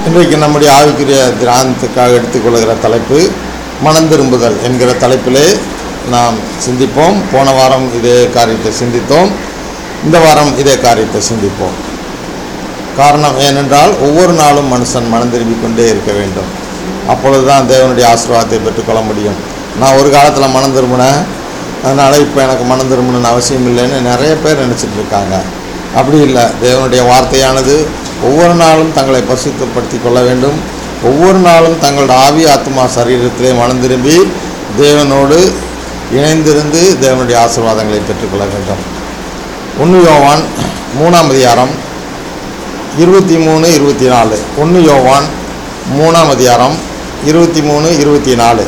இன்றைக்கு நம்முடைய ஆவிக்குரிய தியானத்துக்காக எடுத்துக்கொள்கிற தலைப்பு மனம் திரும்புதல் என்கிற தலைப்பிலே நாம் சிந்திப்போம் போன வாரம் இதே காரியத்தை சிந்தித்தோம் இந்த வாரம் இதே காரியத்தை சிந்திப்போம் காரணம் ஏனென்றால் ஒவ்வொரு நாளும் மனுஷன் மனம் திரும்பிக் கொண்டே இருக்க வேண்டும் அப்பொழுது தான் தேவனுடைய ஆசீர்வாதத்தை பெற்றுக்கொள்ள முடியும் நான் ஒரு காலத்தில் மனம் திரும்பினேன் அதனால் இப்போ எனக்கு மனம் திரும்பணும்னு அவசியம் இல்லைன்னு நிறைய பேர் நினச்சிட்டு இருக்காங்க அப்படி இல்லை தேவனுடைய வார்த்தையானது ஒவ்வொரு நாளும் தங்களை பரிசுத்தப்படுத்தி கொள்ள வேண்டும் ஒவ்வொரு நாளும் தங்களோட ஆவி ஆத்மா சரீரத்திலே மனம் திரும்பி தேவனோடு இணைந்திருந்து தேவனுடைய ஆசீர்வாதங்களை பெற்றுக்கொள்ள வேண்டும் ஒன்று யோவான் மூணாம் அதிகாரம் இருபத்தி மூணு இருபத்தி நாலு ஒன்று யோவான் மூணாம் அதிகாரம் இருபத்தி மூணு இருபத்தி நாலு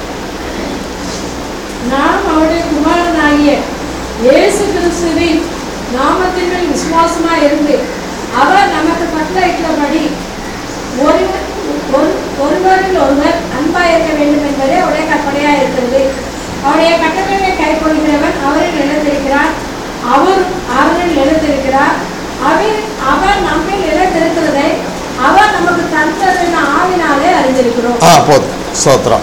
நாம் அவருடைய குமாரனாகிய இயேசு கிறிஸ்துவின் நாமத்தின் மேல் விசுவாசமா இருந்து அவர் நமக்கு கட்டளையிட்டபடி ஒருவர் ஒரு- ஒருவரில் ஒருவர் அன்பா இருக்க வேண்டும் என்பதே அவருடைய கற்பனையா இருக்கிறது அவருடைய கட்டளையை கைக்கொள்கிறவன் அவரில் நிலைத்திருக்கிறார் அவரும் அவரில் நிலைத்திருக்கிறார் அவர் அவர் நம்மில் நிலைத்திருக்கிறதை அவர் நமக்கு தந்ததென ஆவினாலே அறிந்திருக்கிறோம் ஆ போதும் ஸ்தோத்திரம்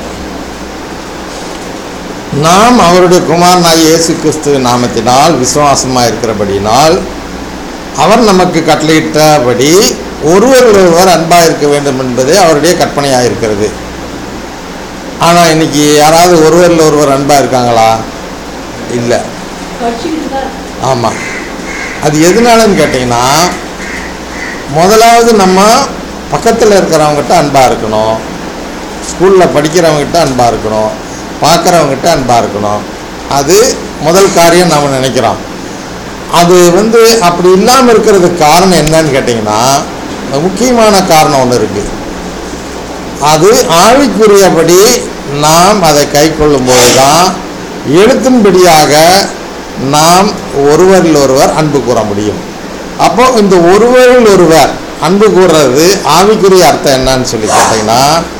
நாம் அவருடைய குமாரனாகிய இயேசு கிறிஸ்துவின் நாமத்தினால் விசுவாசமாக இருக்கிறபடியினால் அவர் நமக்கு கட்டளையிட்டபடி ஒருவர் ஒருவர் அன்பாக இருக்க வேண்டும் என்பதே அவருடைய கற்பனையாக இருக்கிறது ஆனால் இன்னைக்கு யாராவது ஒருவரில் ஒருவர் அன்பாக இருக்காங்களா இல்லை கட்சிக்கிட்டு தான் ஆமாம் அது எதனாலன்னு கேட்டிங்கன்னா முதலாவது நம்ம பக்கத்தில் இருக்கிறவங்ககிட்ட அன்பாக இருக்கணும் ஸ்கூலில் படிக்கிறவங்ககிட்ட அன்பாக இருக்கணும் பார்க்குறவங்ககிட்ட அன்பாக இருக்கணும் அது முதல் காரியம் நம்ம நினைக்கிறோம் அது வந்து அப்படி இல்லாமல் இருக்கிறதுக்கு காரணம் என்னன்னு கேட்டிங்கன்னா முக்கியமான காரணம் ஒன்று இருக்குது அது ஆவிக்குரியபடி நாம் அதை கை கொள்ளும்போது தான் எழுத்தின்படியாக நாம் ஒருவரில் ஒருவர் அன்பு கூற முடியும் அப்போ இந்த ஒருவரில் ஒருவர் அன்பு கூறுறது ஆவிக்குரிய அர்த்தம் என்னன்னு சொல்லி கேட்டிங்கன்னா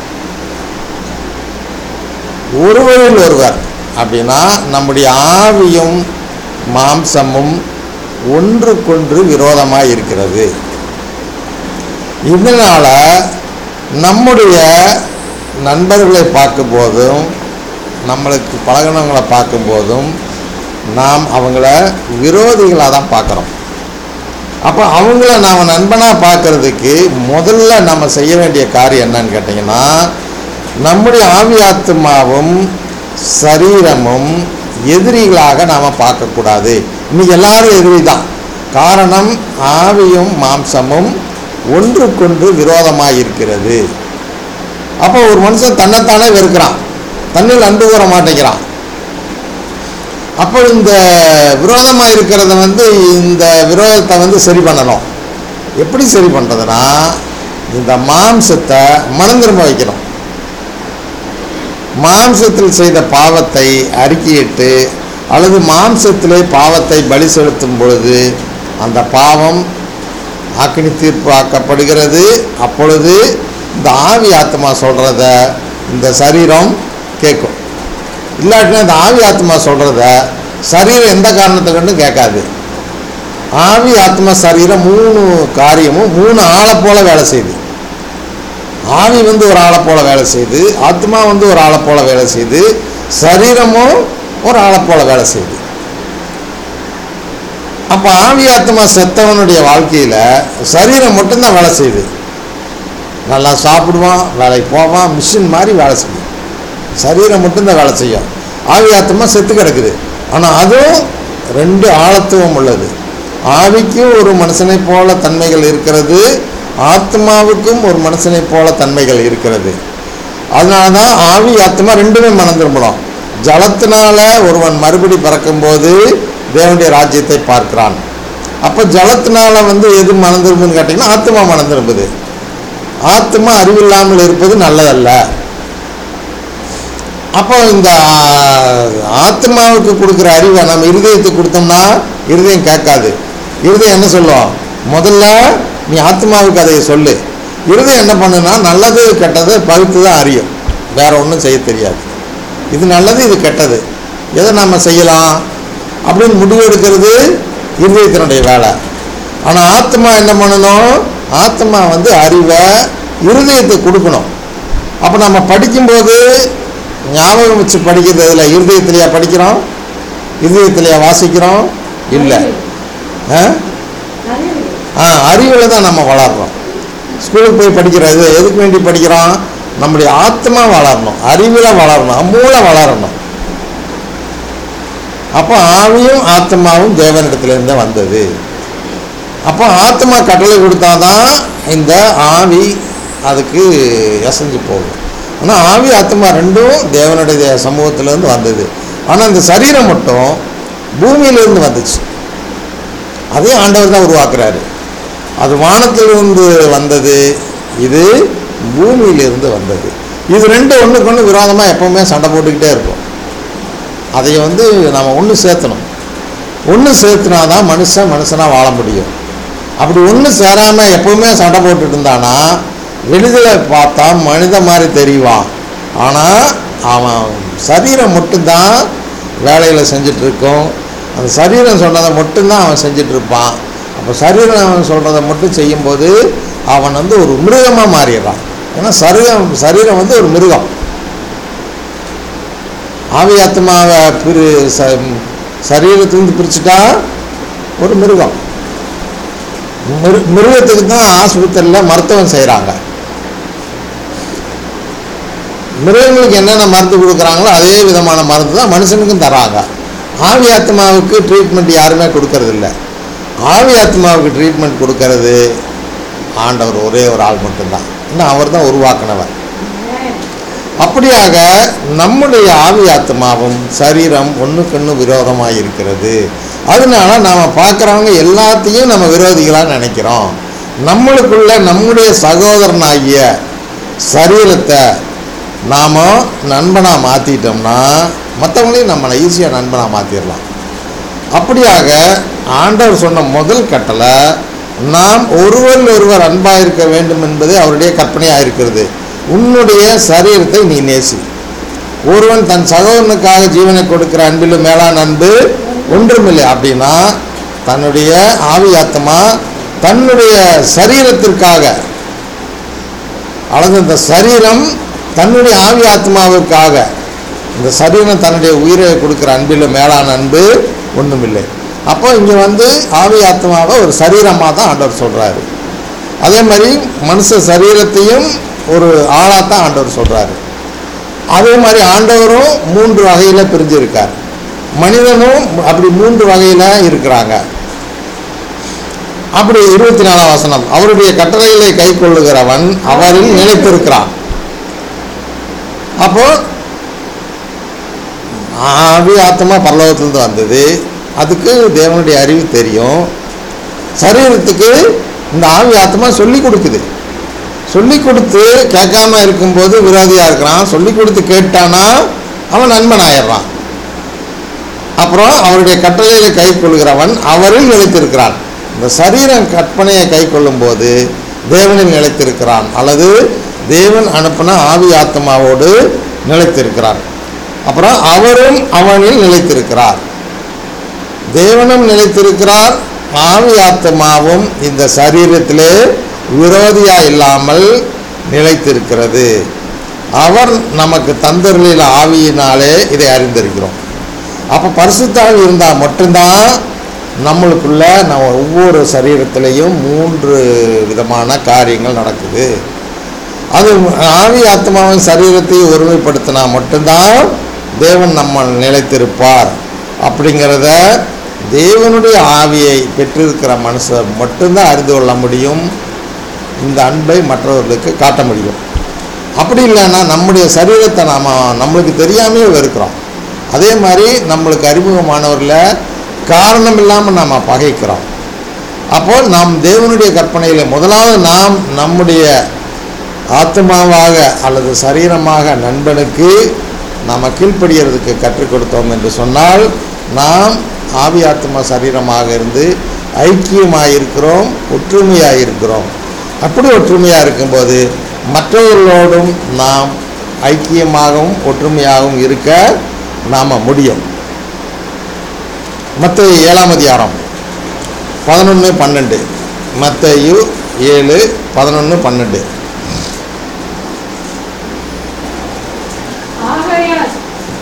ஒருவரில் ஒருவர் அப்படின்னா நம்முடைய ஆவியும் மாம்சமும் ஒன்றுக்கொன்று விரோதமாக இருக்கிறது இதனால் நம்முடைய நண்பர்களை பார்க்கும்போதும் நம்மளுக்கு பழகினவங்களை பார்க்கும்போதும் நாம் அவங்கள விரோதிகளாக தான் பார்க்குறோம் அப்போ அவங்கள நாம் நண்பனாக பார்க்கறதுக்கு முதல்ல நம்ம செய்ய வேண்டிய காரியம் என்னன்னு கேட்டிங்கன்னா நம்முடைய ஆவி ஆத்மாவும் சரீரமும் எதிரிகளாக நாம் பார்க்கக்கூடாது இன்னைக்கு எல்லாரும் எதிரி தான் காரணம் ஆவியும் மாம்சமும் ஒன்றுக்கொன்று விரோதமாக இருக்கிறது அப்போ ஒரு மனுஷன் தன்னைத்தானே வெறுக்கிறான் தன்னில் அன்பு கூற மாட்டேங்கிறான் அப்போ இந்த விரோதமாக இருக்கிறத வந்து இந்த விரோதத்தை வந்து சரி பண்ணணும் எப்படி சரி பண்ணுறதுன்னா இந்த மாம்சத்தை மனம் திரும்ப வைக்கணும் மாம்சத்தில் செய்த பாவத்தை அறிக்கையிட்டு அல்லது மாம்சத்திலே பாவத்தை பலி செலுத்தும் பொழுது அந்த பாவம் ஆக்கினி தீர்ப்பு ஆக்கப்படுகிறது அப்பொழுது இந்த ஆவி ஆத்மா சொல்கிறத இந்த சரீரம் கேட்கும் இல்லாட்டினா இந்த ஆவி ஆத்மா சொல்கிறத சரீரம் எந்த காரணத்தை கொண்டும் கேட்காது ஆவி ஆத்மா சரீரம் மூணு காரியமும் மூணு ஆளை போல வேலை செய்யுது ஆவி வந்து ஒரு ஆளை போல வேலை செய்யுது ஆத்மா வந்து ஒரு ஆளை போல வேலை செய்யுது சரீரமும் ஒரு ஆளை போல வேலை செய்யுது அப்போ ஆவி ஆத்மா செத்தவனுடைய வாழ்க்கையில் சரீரம் மட்டும்தான் வேலை செய்யுது நல்லா சாப்பிடுவான் வேலைக்கு போவான் மிஷின் மாதிரி வேலை செய்யும் சரீரம் மட்டும்தான் வேலை செய்யும் ஆவி ஆத்மா செத்து கிடக்குது ஆனால் அதுவும் ரெண்டு ஆழத்துவம் உள்ளது ஆவிக்கும் ஒரு மனுஷனைப் போல தன்மைகள் இருக்கிறது ஆத்மாவுக்கும் ஒரு மனுஷனைப் போல தன்மைகள் இருக்கிறது அதனால தான் ஆவி ஆத்மா ரெண்டுமே மனம் திரும்பணும் ஜலத்தினால ஒருவன் மறுபடி பிறக்கும்போது தேவனுடைய ராஜ்யத்தை பார்க்கிறான் அப்போ ஜலத்தினால வந்து எது மனம் திரும்புன்னு கேட்டிங்கன்னா ஆத்மா மனம் திரும்புது ஆத்மா அறிவில்லாமல் இருப்பது நல்லதல்ல அப்போ இந்த ஆ- ஆத்மாவுக்கு கொடுக்குற அறிவை நம்ம இருதயத்துக்கு கொடுத்தோம்னா இருதயம் கேட்காது இருதயம் என்ன சொல்லும் முதல்ல நீ ஆத்மாவுக்கு அதை சொல்லு இருதயம் என்ன பண்ணுன்னா நல்லது கெட்டது பகுத்து தான் அறியும் வேற ஒன்றும் செய்ய தெரியாது இது நல்லது இது கெட்டது எதை நம்ம செய்யலாம் அப்படின்னு முடிவு எடுக்கிறது இருதயத்தினுடைய வேலை ஆனால் ஆத்மா என்ன பண்ணணும் ஆத்மா வந்து அறிவை இருதயத்துக்கு கொடுக்கணும் அப்போ நம்ம படிக்கும்போது ஞாபகம் வச்சு படிக்கிறதுல இருதயத்திலையா படிக்கிறோம் இருதயத்திலையா வாசிக்கிறோம் இல்லை ஆ அறிவு ஆ அறிவில் தான் நம்ம வளர்றோம் ஸ்கூலுக்கு போய் படிக்கிறது எதுக்கு வேண்டி படிக்கிறோம் நம்முடைய ஆத்மா வளரணும் அறிவில் வளரணும் மூளை வளரணும் அப்போ ஆவியும் ஆத்மாவும் தேவனிடத்திலிருந்து வந்தது அப்போ ஆத்மா கட்டளை கொடுத்தாதான் இந்த ஆவி அதுக்கு எசைஞ்சு போகும் ஆனால் ஆவி ஆத்மா ரெண்டும் தேவனுடைய சமூகத்திலேருந்து வந்தது ஆனால் இந்த சரீரம் மட்டும் பூமியிலிருந்து வந்துச்சு அதையும் ஆண்டவர் தான் உருவாக்குறாரு அது வானத்திலிருந்து வந்தது இது பூமியிலிருந்து வந்தது இது ரெண்டு ஒன்றுக்கு ஒன்று விரோதமாக எப்பவுமே சண்டை போட்டுக்கிட்டே இருக்கும் அதை வந்து நம்ம ஒன்று சேர்த்தணும் ஒன்று சேர்த்துனா தான் மனுஷன் மனுஷனாக வாழ முடியும் அப்படி ஒன்று சேராமல் எப்பவுமே சண்டை போட்டுட்டு இருந்தானா எளிதில் பார்த்தா மனித மாதிரி தெரிவான் ஆனால் அவன் சரீரம் மட்டும்தான் வேலையில் செஞ்சுட்டு இருக்கும் அந்த சரீரம் சொன்னதை மட்டும்தான் அவன் செஞ்சுட்டு இருப்பான் அப்போ சரீரம் அவன் சொல்கிறத மட்டும் செய்யும்போது அவன் வந்து ஒரு மிருகமாக மாறிடுறான் ஏன்னா சரீரம் சரீரம் வந்து ஒரு மிருகம் ஆவி ஆத்மாவை பிரி ச சரீரத்திலிருந்து பிரிச்சுட்டா ஒரு மிருகம் மிரு மிருகத்துக்கு தான் ஆஸ்பத்திரியில் மருத்துவம் செய்கிறாங்க மிருகங்களுக்கு என்னென்ன மருந்து கொடுக்குறாங்களோ அதே விதமான மருந்து தான் மனுஷனுக்கும் தராங்க ஆவி ஆத்மாவுக்கு ட்ரீட்மெண்ட் யாருமே கொடுக்கறதில்ல ஆவி ஆத்மாவுக்கு ட்ரீட்மெண்ட் கொடுக்கறது ஆண்டவர் ஒரே ஒரு ஆள் மட்டும்தான் இன்னும் அவர் தான் உருவாக்கினவர் அப்படியாக நம்முடைய ஆவி ஆத்மாவும் சரீரம் ஒன்றுக்கொன்று விரோதமாக இருக்கிறது அதனால நாம் பார்க்குறவங்க எல்லாத்தையும் நம்ம விரோதிகளாக நினைக்கிறோம் நம்மளுக்குள்ள நம்முடைய சகோதரனாகிய சரீரத்தை நாம் நண்பனாக மாற்றிட்டோம்னா மற்றவங்களையும் நம்மளை ஈஸியாக நண்பனாக மாற்றிடலாம் அப்படியாக ஆண்டவர் சொன்ன முதல் கட்டளை நாம் ஒருவர் ஒருவர் அன்பாக இருக்க வேண்டும் என்பது அவருடைய கற்பனையாக இருக்கிறது உன்னுடைய சரீரத்தை நீ நேசி ஒருவன் தன் சகோதரனுக்காக ஜீவனை கொடுக்கிற அன்பிலும் மேலான அன்பு ஒன்றுமில்லை அப்படின்னா தன்னுடைய ஆவி ஆத்மா தன்னுடைய சரீரத்திற்காக அல்லது இந்த சரீரம் தன்னுடைய ஆவி ஆத்மாவிற்காக இந்த சரீரம் தன்னுடைய உயிரை கொடுக்குற அன்பிலும் மேலான அன்பு ஒன்றுமில்லை அப்போ இங்கே வந்து ஆவி ஆத்மாவை ஒரு சரீரமாக தான் ஆண்டவர் சொல்கிறாரு அதே மாதிரி மனுஷ சரீரத்தையும் ஒரு ஆளாக தான் ஆண்டவர் சொல்கிறாரு அதே மாதிரி ஆண்டவரும் மூன்று வகையில் பிரிஞ்சிருக்கார் மனிதனும் அப்படி மூன்று வகையில் இருக்கிறாங்க அப்படி இருபத்தி நாலாம் வசனம் அவருடைய கட்டளைகளை கை கொள்ளுகிறவன் அவரில் நிலைத்திருக்கிறான் அப்போ ஆவி ஆத்மா பரலோகத்திலிருந்து வந்தது அதுக்கு தேவனுடைய அறிவு தெரியும் சரீரத்துக்கு இந்த ஆவி ஆத்மா சொல்லி கொடுக்குது சொல்லி கொடுத்து கேட்காம இருக்கும்போது விரோதியாக இருக்கிறான் சொல்லி கொடுத்து கேட்டானா அவன் நண்பன் ஆயிடுறான் அப்புறம் அவருடைய கட்டளையை கை கொள்கிறவன் அவரில் நிலைத்திருக்கிறான் இந்த சரீரம் கற்பனையை கை கொள்ளும்போது தேவனில் நிலைத்திருக்கிறான் அல்லது தேவன் அனுப்பின ஆவி ஆத்மாவோடு நிலைத்திருக்கிறான் அப்புறம் அவரும் அவனில் நிலைத்திருக்கிறார் தேவனும் நிலைத்திருக்கிறார் ஆவி ஆத்மாவும் இந்த சரீரத்திலே விரோதியா இல்லாமல் நிலைத்திருக்கிறது அவர் நமக்கு தந்தருளில் ஆவியினாலே இதை அறிந்திருக்கிறோம் அப்போ பரிசுத்தாவி இருந்தால் மட்டும்தான் நம்மளுக்குள்ள நம்ம ஒவ்வொரு சரீரத்திலையும் மூன்று விதமான காரியங்கள் நடக்குது அது ஆவி ஆத்மாவின் சரீரத்தை ஒருமைப்படுத்தினா மட்டும்தான் தேவன் நம்ம நிலைத்திருப்பார் அப்படிங்கிறத தேவனுடைய ஆவியை பெற்றிருக்கிற மனுஷர் மட்டும்தான் அறிந்து கொள்ள முடியும் இந்த அன்பை மற்றவர்களுக்கு காட்ட முடியும் அப்படி இல்லைன்னா நம்முடைய சரீரத்தை நாம் நம்மளுக்கு தெரியாமையே வெறுக்கிறோம் அதே மாதிரி நம்மளுக்கு அறிமுகமானவர்களை காரணம் இல்லாமல் நாம் பகைக்கிறோம் அப்போ நாம் தேவனுடைய கற்பனையில் முதலாவது நாம் நம்முடைய ஆத்மாவாக அல்லது சரீரமாக நண்பனுக்கு நாம் கீழ்ப்படியறதுக்கு கற்றுக் கொடுத்தோம் என்று சொன்னால் நாம் ஆவி ஆத்மா சரீரமாக இருந்து ஐக்கியமாக இருக்கிறோம் ஒற்றுமையாக இருக்கிறோம் அப்படி ஒற்றுமையாக இருக்கும்போது மற்றவர்களோடும் நாம் ஐக்கியமாகவும் ஒற்றுமையாகவும் இருக்க நாம் முடியும் மற்ற ஏழாம் அதிகாரம் பதினொன்று பன்னெண்டு மத்தையு ஏழு பதினொன்று பன்னெண்டு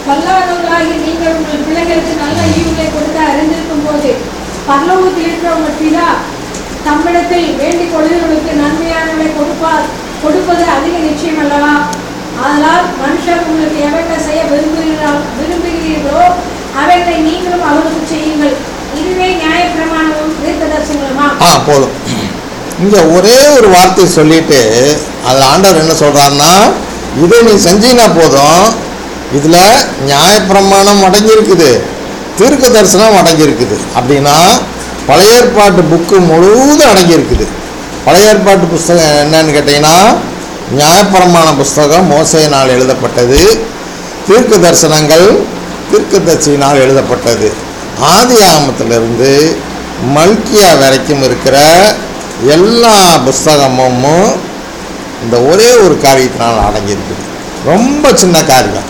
கல்லாதவர்களாகி நீங்கள் உங்கள் பிள்ளைகளுக்கு நல்ல ஈவுகளை கொடுக்க அறிந்திருக்கும் போது பரலோகத்தில் இருக்கிற உங்கள் பிதா தம்மிடத்தில் வேண்டிக் கொள்கிறவர்களுக்கு நன்மையானவர்களை கொடுப்பார் கொடுப்பது அதிக நிச்சயம் அல்லவா அதனால் மனுஷர் உங்களுக்கு எவைகளை செய்ய விரும்புகிறீர்களோ விரும்புகிறீர்களோ அவைகளை நீங்களும் அவருக்கு செய்யுங்கள் இதுவே நியாயப்பிரமாணமும் தீர்க்கதரிசனங்களுமா ஆ போதும் இங்கே ஒரே ஒரு வார்த்தை சொல்லிட்டு அதில் ஆண்டவர் என்ன சொல்கிறாருன்னா இதை நீ செஞ்சீங்கன்னா போதும் இதில் நியாயப்பிரமாணம் அடங்கியிருக்குது தீர்க்க தரிசனம் அடங்கியிருக்குது அப்படின்னா பழைய ஏற்பாட்டு புக்கு முழுவதும் அடங்கியிருக்குது பழைய ஏற்பாட்டு புஸ்தகம் என்னன்னு கேட்டிங்கன்னா நியாயப்பிரமாண புஸ்தகம் மோசையினால் எழுதப்பட்டது தீர்க்க தரிசனங்கள் தீர்க்கதரிசியினால் எழுதப்பட்டது ஆதி ஆகமத்திலிருந்து மல்கியா வரைக்கும் இருக்கிற எல்லா புஸ்தகமும் இந்த ஒரே ஒரு காரியத்தினால் அடங்கியிருக்குது ரொம்ப சின்ன காரியம்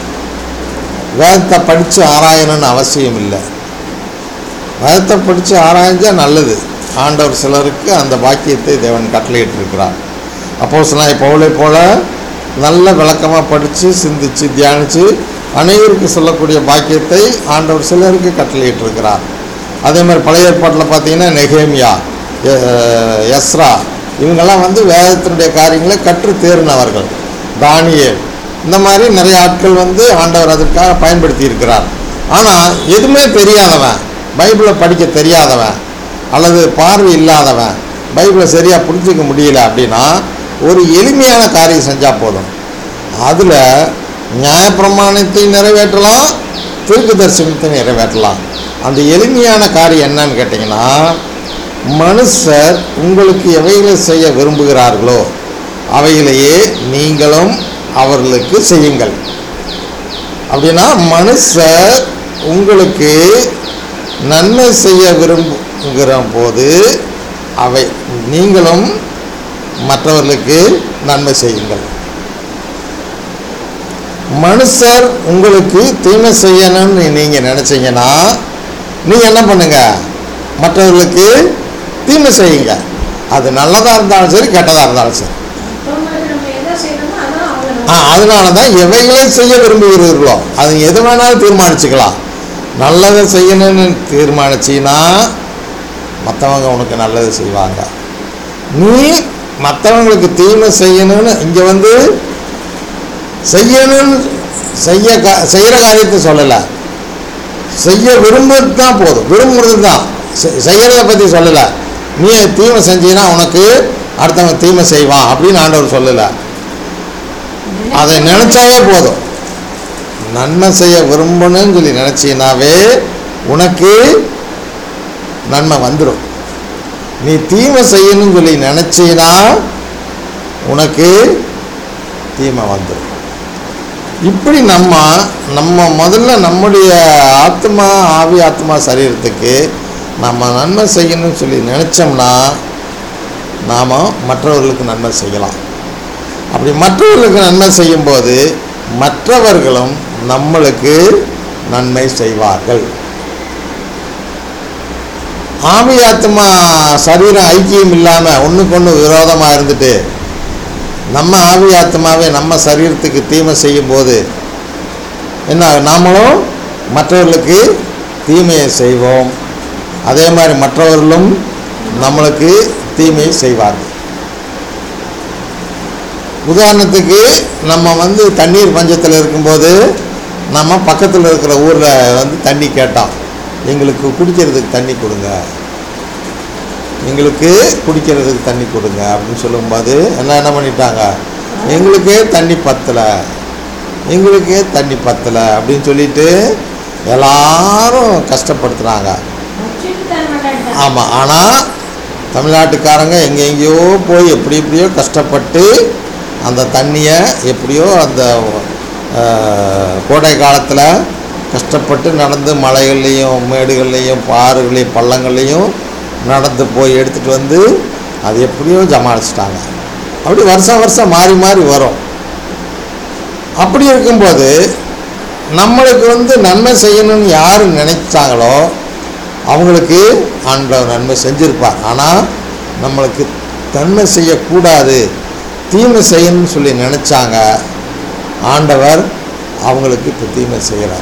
வேதத்தை படித்து ஆராயணும்னு அவசியம் இல்லை வேதத்தை படித்து ஆராய்ஞ்சா நல்லது ஆண்டவர் சிலருக்கு அந்த பாக்கியத்தை தேவன் கட்டளையிட்டிருக்கிறார் அப்போ சில பவுலை போல நல்ல விளக்கமாக படித்து சிந்திச்சு தியானித்து அனைவருக்கு சொல்லக்கூடிய பாக்கியத்தை ஆண்டவர் சிலருக்கு கட்டளையிட்டிருக்கிறார் அதே மாதிரி பழைய ஏற்பாட்டில் பார்த்தீங்கன்னா நெகேமியா எ- எஸ்ரா இவங்கெல்லாம் வந்து வேதத்தினுடைய காரியங்களை கற்று தேர்ந்தவர்கள் தானியேல் இந்த மாதிரி நிறைய ஆட்கள் வந்து ஆண்டவர் அதற்காக பயன்படுத்தி இருக்கிறார் ஆனால் எதுவுமே தெரியாதவன் பைபிளை படிக்க தெரியாதவன் அல்லது பார்வை இல்லாதவன் பைபிளை சரியாக புரிஞ்சுக்க முடியல அப்படின்னா ஒரு எளிமையான காரியம் செஞ்சால் போதும் அதில் நியாயப்பிரமாணத்தை நிறைவேற்றலாம் தீர்க்க தரிசனத்தை நிறைவேற்றலாம் அந்த எளிமையான காரியம் என்னன்னு கேட்டிங்கன்னா மனுஷர் உங்களுக்கு எவைகளை செய்ய விரும்புகிறார்களோ அவைகளையே நீங்களும் அவர்களுக்கு செய்யுங்கள் அப்படின்னா மனுஷர் உங்களுக்கு நன்மை செய்ய விரும்புகிற போது அவை நீங்களும் மற்றவர்களுக்கு நன்மை செய்யுங்கள் மனுஷர் உங்களுக்கு தீமை செய்யணும்னு நீங்கள் நினச்சிங்கன்னா நீங்கள் என்ன பண்ணுங்க மற்றவர்களுக்கு தீமை செய்யுங்க அது நல்லதாக இருந்தாலும் சரி கெட்டதாக இருந்தாலும் சரி மற்றவங்களுக்கு நம்ம எதை செய்யணுமோ அதான் அவங்க ஆ அதனால தான் எவைகளை செய்ய விரும்புகிறீர்களோ அது எது வேணாலும் தீர்மானிச்சுக்கலாம் நல்லதை செய்யணும்னு தீர்மானிச்சின்னா மற்றவங்க உனக்கு நல்லது செய்வாங்க நீ மற்றவங்களுக்கு தீமை செய்யணும்னு இங்கே வந்து செய்யணும்னு செய்ய கா செய்கிற காரியத்தை சொல்லலை செய்ய விரும்புறது தான் போதும் விரும்புறது தான் செ- செய்யறதை பற்றி சொல்லலை நீ தீமை செஞ்சீன்னா உனக்கு அடுத்தவன் தீமை செய்வான் அப்படின்னு ஆண்டவர் சொல்லலை அதை நினச்சாவே போதும் நன்மை செய்ய விரும்பணும்னு சொல்லி நினச்சினாவே உனக்கு நன்மை வந்துடும் நீ தீமை செய்யணும்னு சொல்லி நினச்சினா உனக்கு தீமை வந்துடும் இப்படி நம்ம நம்ம முதல்ல நம்முடைய ஆத்மா ஆவி ஆத்மா சரீரத்துக்கு நம்ம நன்மை செய்யணும்னு சொல்லி நினச்சோம்னா நாம் மற்றவர்களுக்கு நன்மை செய்யலாம் அப்படி மற்றவர்களுக்கு நன்மை செய்யும்போது மற்றவர்களும் நம்மளுக்கு நன்மை செய்வார்கள் ஆவி ஆத்மா சரீரம் ஐக்கியம் இல்லாமல் ஒன்றுக்கு ஒன்று விரோதமாக இருந்துட்டு நம்ம ஆவி ஆத்மாவே நம்ம சரீரத்துக்கு தீமை செய்யும்போது என்ன ஆகும்? நாமளும் மற்றவர்களுக்கு தீமையை செய்வோம் அதே மாதிரி மற்றவர்களும் நம்மளுக்கு தீமையை செய்வார்கள் உதாரணத்துக்கு நம்ம வந்து தண்ணீர் பஞ்சத்தில் இருக்கும்போது நம்ம பக்கத்தில் இருக்கிற ஊரில் வந்து தண்ணி கேட்டோம் எங்களுக்கு குடிக்கிறதுக்கு தண்ணி கொடுங்க எங்களுக்கு குடிக்கிறதுக்கு தண்ணி கொடுங்க அப்படின்னு சொல்லும்போது என்ன என்ன பண்ணிட்டாங்க எங்களுக்கே தண்ணி பத்தலை எங்களுக்கே தண்ணி பத்தலை அப்படின்னு சொல்லிட்டு எல்லாரும் கஷ்டப்படுத்துகிறாங்க வச்சுட்டு தர மாட்டேன்ட்டாங்க. ஆமாம் ஆனால் தமிழ்நாட்டுக்காரங்க எங்கே எங்கேயோ போய் எப்படி எப்படியோ கஷ்டப்பட்டு அந்த தண்ணியை எப்படியோ அந்த அஹ், கோடை காலத்தில் கஷ்டப்பட்டு நடந்து மலைகள்லேயும் மேடுகள்லேயும் பாறுகளையும் பள்ளங்கள்லேயும் நடந்து போய் எடுத்துகிட்டு வந்து அது எப்படியோ ஜமாளிச்சிட்டாங்க அப்படி வருஷம் வருஷம் மாறி மாறி வரும் அப்படி இருக்கும்போது நம்மளுக்கு வந்து நன்மை செய்யணும்னு யார் நினைச்சாங்களோ அவங்களுக்கு ஆண்டவர் நன்மை செஞ்சிருப்பார் ஆனால் நம்மளுக்கு நன்மை செய்யக்கூடாது தீமை செய்யணும்னு சொல்லி நினச்சாங்க ஆண்டவர் அவங்களுக்கு இப்போ தீமை செய்கிறார்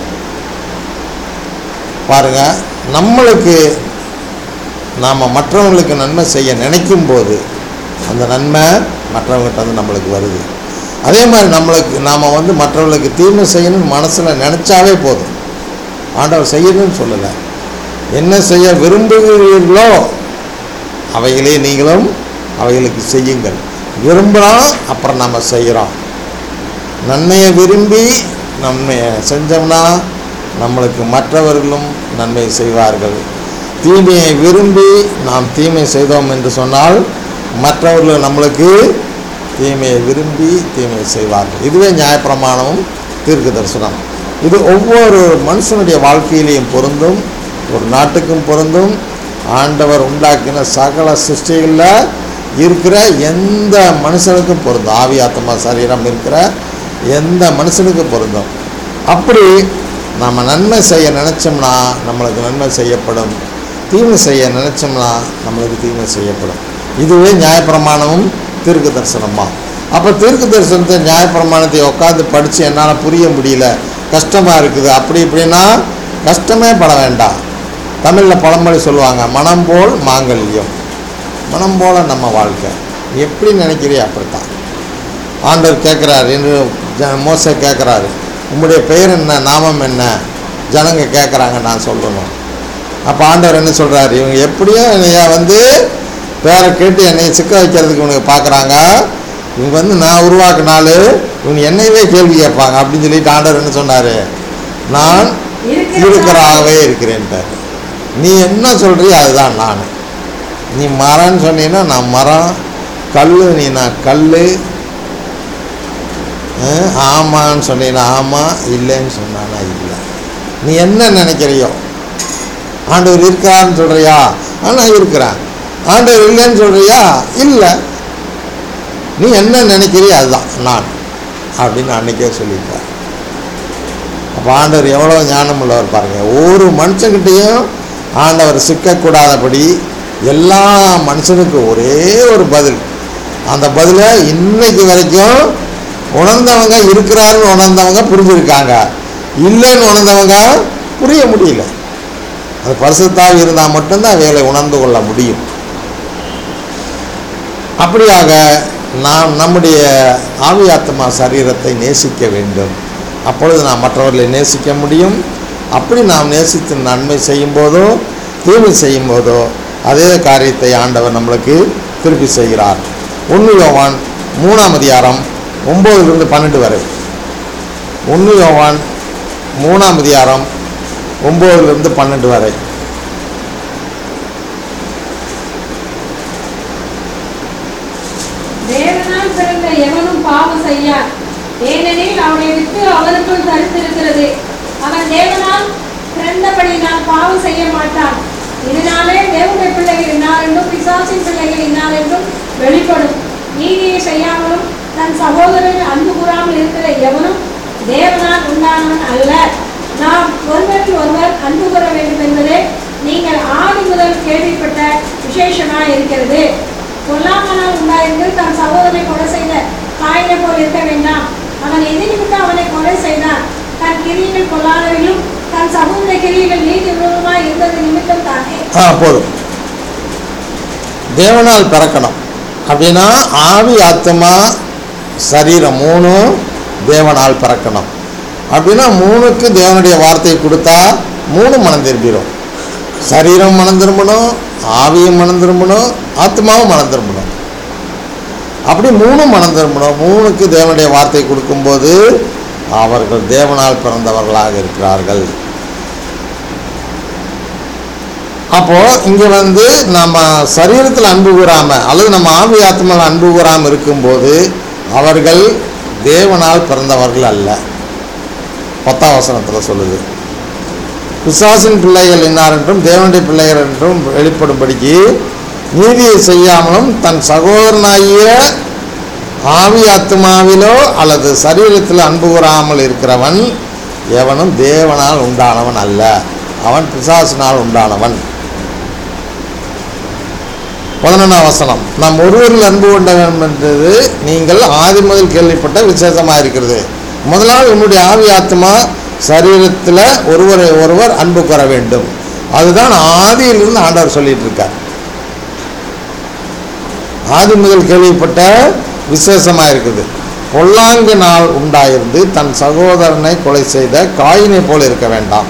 பாருங்க நம்மளுக்கு நாம் மற்றவங்களுக்கு நன்மை செய்ய நினைக்கும் போது அந்த நன்மை மற்றவங்ககிட்ட வந்து நம்மளுக்கு வருது அதே மாதிரி நம்மளுக்கு நாம் வந்து மற்றவர்களுக்கு தீமை செய்யணும்னு மனசில் நினச்சாவே போதும் ஆண்டவர் செய்யணும்னு சொல்லலை என்ன செய்ய விரும்புகிறீர்களோ அவைகளே நீங்களும் அவைகளுக்கு செய்யுங்கள் விரும்புகிறோம் அப்புறம் நம்ம செய்கிறோம் நன்மையை விரும்பி நன்மையை செஞ்சோம்னா நம்மளுக்கு மற்றவர்களும் நன்மை செய்வார்கள் தீமையை விரும்பி நாம் தீமை செய்தோம் என்று சொன்னால் மற்றவர்கள் நம்மளுக்கு தீமையை விரும்பி தீமை செய்வார்கள் இதுவே நியாயப்பிரமாணமும் தீர்க்க தரிசனம் இது ஒவ்வொரு மனுஷனுடைய வாழ்க்கையிலையும் பொருந்தும் ஒரு நாட்டுக்கும் பொருந்தும் ஆண்டவர் உண்டாக்கின சகல சிருஷ்டிகளில் இருக்கிற எந்த மனுஷனுக்கும் பொருந்தும் ஆவி ஆத்மா சரீரம் இருக்கிற எந்த மனுஷனுக்கும் பொருந்தும் அப்படி நம்ம நன்மை செய்ய நினச்சோம்னா நம்மளுக்கு நன்மை செய்யப்படும் தீமை செய்ய நினச்சோம்னா நம்மளுக்கு தீமை செய்யப்படும் இதுவே நியாயப்பிரமாணமும் தீர்க்க தரிசனமா அப்போ தீர்க்க தரிசனத்தை நியாயப்பிரமாணத்தை உட்காந்து படித்து என்னால் புரிய முடியல கஷ்டமாக இருக்குது அப்படி இப்படின்னா கஷ்டமே பட வேண்டாம் தமிழில் பழமொழி சொல்லுவாங்க மனம் போல் மாங்கல்யம் மனம் போல நம்ம வாழ்க்கை எப்படி நினைக்கிறியோ அப்படித்தான் ஆண்டவர் கேட்குறாரு என்று ஜ மோச கேட்குறாரு உம்முடைய பெயர் என்ன நாமம் என்ன ஜனங்க கேட்குறாங்க நான் சொல்லணும் அப்போ ஆண்டவர் என்ன சொல்கிறாரு இவங்க எப்படியோ என்னைய வந்து பேரை கேட்டு என்னை சிக்க வைக்கிறதுக்கு இவனுக்கு பார்க்குறாங்க இவங்க வந்து நான் உருவாக்குனாலு இவங்க என்னையவே கேள்வி கேட்பாங்க அப்படின்னு சொல்லிட்டு ஆண்டவர் என்ன சொன்னார் நான் இருக்கிறாகவே இருக்கிறேன்ட்டார் நீ என்ன சொல்றியோ அதுதான் நான் நீ மரம்னு சொன்னீங்கன்னா நான் மரம் கல் நீ நான் கல் ஆமான்னு சொன்னீங்கன்னா ஆமாம் இல்லைன்னு சொன்னானா இல்லை நீ என்ன நினைக்கிறியோ ஆண்டவர் இருக்கிறான்னு சொல்கிறியா ஆனால் இருக்கிறேன் ஆண்டவர் இல்லைன்னு சொல்கிறியா இல்லை நீ என்ன நினைக்கிறியோ அதுதான் நான் அப்படின்னு அன்னைக்கே சொல்லியிருக்கார் அப்போ ஆண்டவர் எவ்வளோ ஞானம் உள்ளவர் பாருங்கள் ஒரு மனுஷங்கிட்டையும் ஆண்டவர் சிக்கக்கூடாதபடி எல்லா மனுஷனுக்கும் ஒரே ஒரு பதில் அந்த பதிலை இன்னைக்கு வரைக்கும் உணர்ந்தவங்க இருக்கிறாருன்னு உணர்ந்தவங்க புரிஞ்சிருக்காங்க இல்லைன்னு உணர்ந்தவங்க புரிய முடியல அது பரிசுத்தாக இருந்தால் மட்டும்தான் வேலை உணர்ந்து கொள்ள முடியும் அப்படியாக நாம் நம்முடைய ஆவி ஆத்மா சரீரத்தை நேசிக்க வேண்டும் அப்பொழுது நாம் மற்றவர்களை நேசிக்க முடியும் அப்படி நாம் நேசித்து நன்மை செய்யும்போதோ தீமை செய்யும்போதோ அதே காரியத்தை ஆண்டவர் நம்மளுக்கு திருப்பி செய்கிறார் ஒன்று யோவான் மூணாம் அதிகாரம் ஒம்போதுலேருந்து பன்னெண்டு வரை ஒன்று யோவான் மூணாம் அதிகாரம் ஒம்போதுலேருந்து பன்னெண்டு வரை தேவனால் பிறந்த எவனும் பாவம் செய்யார் ஏனெனில் அவனை விட்டு அவனுக்குள் தரித்திருக்கிறது அவன் தேவனால் பிறந்தபடியினால் பாவம் செய்ய மாட்டான் இதனாலே தேவனுடைய பிள்ளைகள் இன்னார் என்றும் பிசாசின் பிள்ளைகள் இன்னார் என்றும் வெளிப்படும் நீதியை செய்யாமலும் தன் சகோதரன் அன்பு கூறாமல் இருக்கிற எவனும் தேவனால் உண்டானவன் அல்ல நாம் ஒருவரில் ஒருவர் அன்பு கூற வேண்டும் என்பதே நீங்கள் ஆதி முதல் கேள்விப்பட்ட விசேஷமாய் இருக்கிறது கொல்லாமனால் உண்டாயிருந்து தன் சகோதரனை கொலை செய்த காயினை போல் இருக்க வேண்டாம் அவன் எதிர்விட்டு அவனை கொலை செய்தான் தன் கிரியைகள் கொல்லாதவையும் தன் சகோதர கிரியைகள் நீதி விரோதமாய் இருந்தது நிமித்தம் தானே ஆ போதும் தேவனால் பிறக்கணும் அப்படின்னா ஆவி ஆத்மா சரீரம் மூணும் தேவனால் பிறக்கணும் அப்படின்னா மூணுக்கு தேவனுடைய வார்த்தையை கொடுத்தா மூணு மனம் திரும்பிடும் சரீரம் மனம் திரும்பணும் ஆவியும் மனம் திரும்பணும் ஆத்மாவும் மனம் திரும்பணும் அப்படி மூணும் மனம் திரும்பணும் மூணுக்கு தேவனுடைய வார்த்தை கொடுக்கும்போது அவர்கள் தேவனால் பிறந்தவர்களாக இருக்கிறார்கள் அப்போ இங்க வந்து நம்ம சரீரத்தில் அன்பு கூறாம அல்லது நம்ம ஆவி ஆத்மாவில் அன்பு கூறாம இருக்கும்போது அவர்கள் தேவனால் பிறந்தவர்கள் அல்ல பத்தாம் வசனத்தில் சொல்லுது பிசாசின் பிள்ளைகள் இன்னார் என்றும் தேவனுடைய பிள்ளைகள் என்றும் வெளிப்படும்படிக்கு நீதியை செய்யாமலும் தன் சகோதரனாகிய ஆவி ஆத்மாவிலோ அல்லது சரீரத்தில் அன்பு கூறாமல் இருக்கிறவன் எவனும் தேவனால் உண்டானவன் அல்ல அவன் பிசாசினால் உண்டானவன் பதினொன்றாம் வசனம் நாம் ஒருவரில் அன்பு கொண்ட வேண்டும் என்றது நீங்கள் ஆதி முதல் கேள்விப்பட்ட விசேஷமாக இருக்கிறது முதலாவது உன்னுடைய ஆவி ஆத்மா சரீரத்தில் ஒருவரை ஒருவர் அன்பு கூற வேண்டும் அதுதான் ஆதியிலிருந்து ஆண்டவர் சொல்லிட்டு இருக்கார் ஆதி முதல் கேள்விப்பட்ட விசேஷமாக இருக்குது பொல்லாங்கு நாள் உண்டாயிருந்து தன் சகோதரனை கொலை செய்த காயினை போல இருக்க வேண்டாம்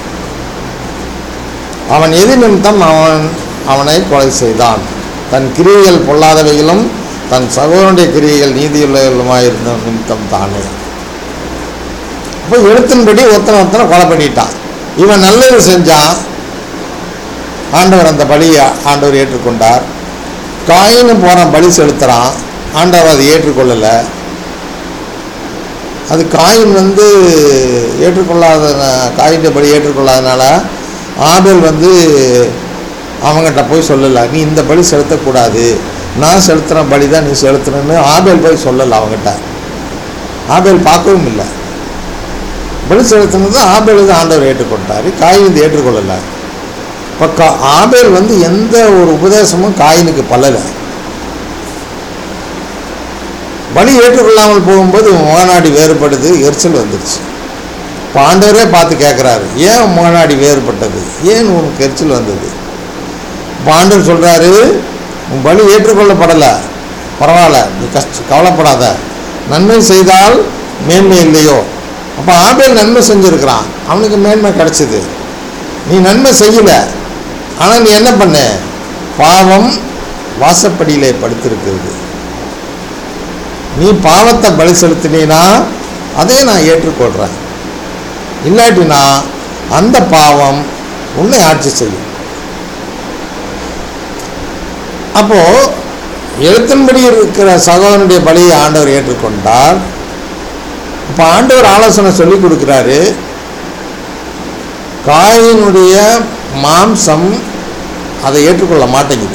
அவன் எது நிமித்தம் அவன் அவனை கொலை செய்தான் தன் கிரியைகள் பொல்லாதவைகளும் தன் சகோதரனுடைய கிரியைகள் நீதியுள்ளவர்களுமாய் இருந்த நிமித்தம் தானே அப்போ எழுத்தின்படி ஒருத்தனை ஒருத்தனை கொலை பண்ணிட்டான் இவன் நல்லது செஞ்சான் ஆண்டவர் அந்த பலியை ஆண்டவர் ஏற்றுக்கொண்டார் காயின்னு போகிறான் பலி செலுத்துகிறான் ஆண்டவர் அதை ஏற்றுக்கொள்ளலை அது காயின் வந்து ஏற்றுக்கொள்ளாத காயிൻ്റെ பலி ஏற்றுக்கொள்ளாதனால ஆபேல் வந்து அவங்ககிட்ட போய் சொல்லலை நீ இந்த பலி செலுத்தக்கூடாது நான் செலுத்துகிற பலி தான் நீ செலுத்துறன்னு ஆபேல் போய் சொல்லலை அவங்ககிட்ட ஆபேல் பார்க்கவும் இல்லை பலி செலுத்தினது ஆபேல் தான் ஆண்டவர் ஏற்றுக்கொண்டார் காயின் இது ஏற்றுக்கொள்ளலை இப்போ கா ஆபேல் வந்து எந்த ஒரு உபதேசமும் காயினுக்கு பல்லலை பலி ஏற்றுக்கொள்ளாமல் போகும்போது முகநாடி வேறுபடுது எரிச்சல் வந்துருச்சு இப்போ ஆண்டவரே பார்த்து கேட்குறாரு ஏன் உன் முகநாடி வேறுபட்டது ஏன் உனக்கு எரிச்சல் வந்தது இப்போ ஆண்டவர் சொல்கிறாரு உன் பலி ஏற்றுக்கொள்ளப்படலை பரவாயில்ல நீ கஷ்ட கவலைப்படாத நன்மை செய்தால் மேன்மை இல்லையோ அப்போ ஆபேல் நன்மை செஞ்சுருக்கிறான் அவனுக்கு மேன்மை கிடச்சிது நீ நன்மை செய்யலை ஆனால் நீ என்ன பண்ண பாவம் வாசப்படியிலே படுத்திருக்கிறது நீ பாவத்தை பலி செலுத்தினீனா அதை நான் ஏற்றுக்கொள்கிறேன் இல்லாட்டினா அந்த பாவம் உன்னை ஆட்சி செய்யும் அப்போ எழுத்தின்படி இருக்கிற சகோதரனுடைய பலியை ஆண்டவர் ஏற்றுக்கொண்டார் இப்போ ஆண்டவர் ஆலோசனை சொல்லி கொடுக்குறாரு காயினுடைய மாம்சம் அதை ஏற்றுக்கொள்ள மாட்டேங்குது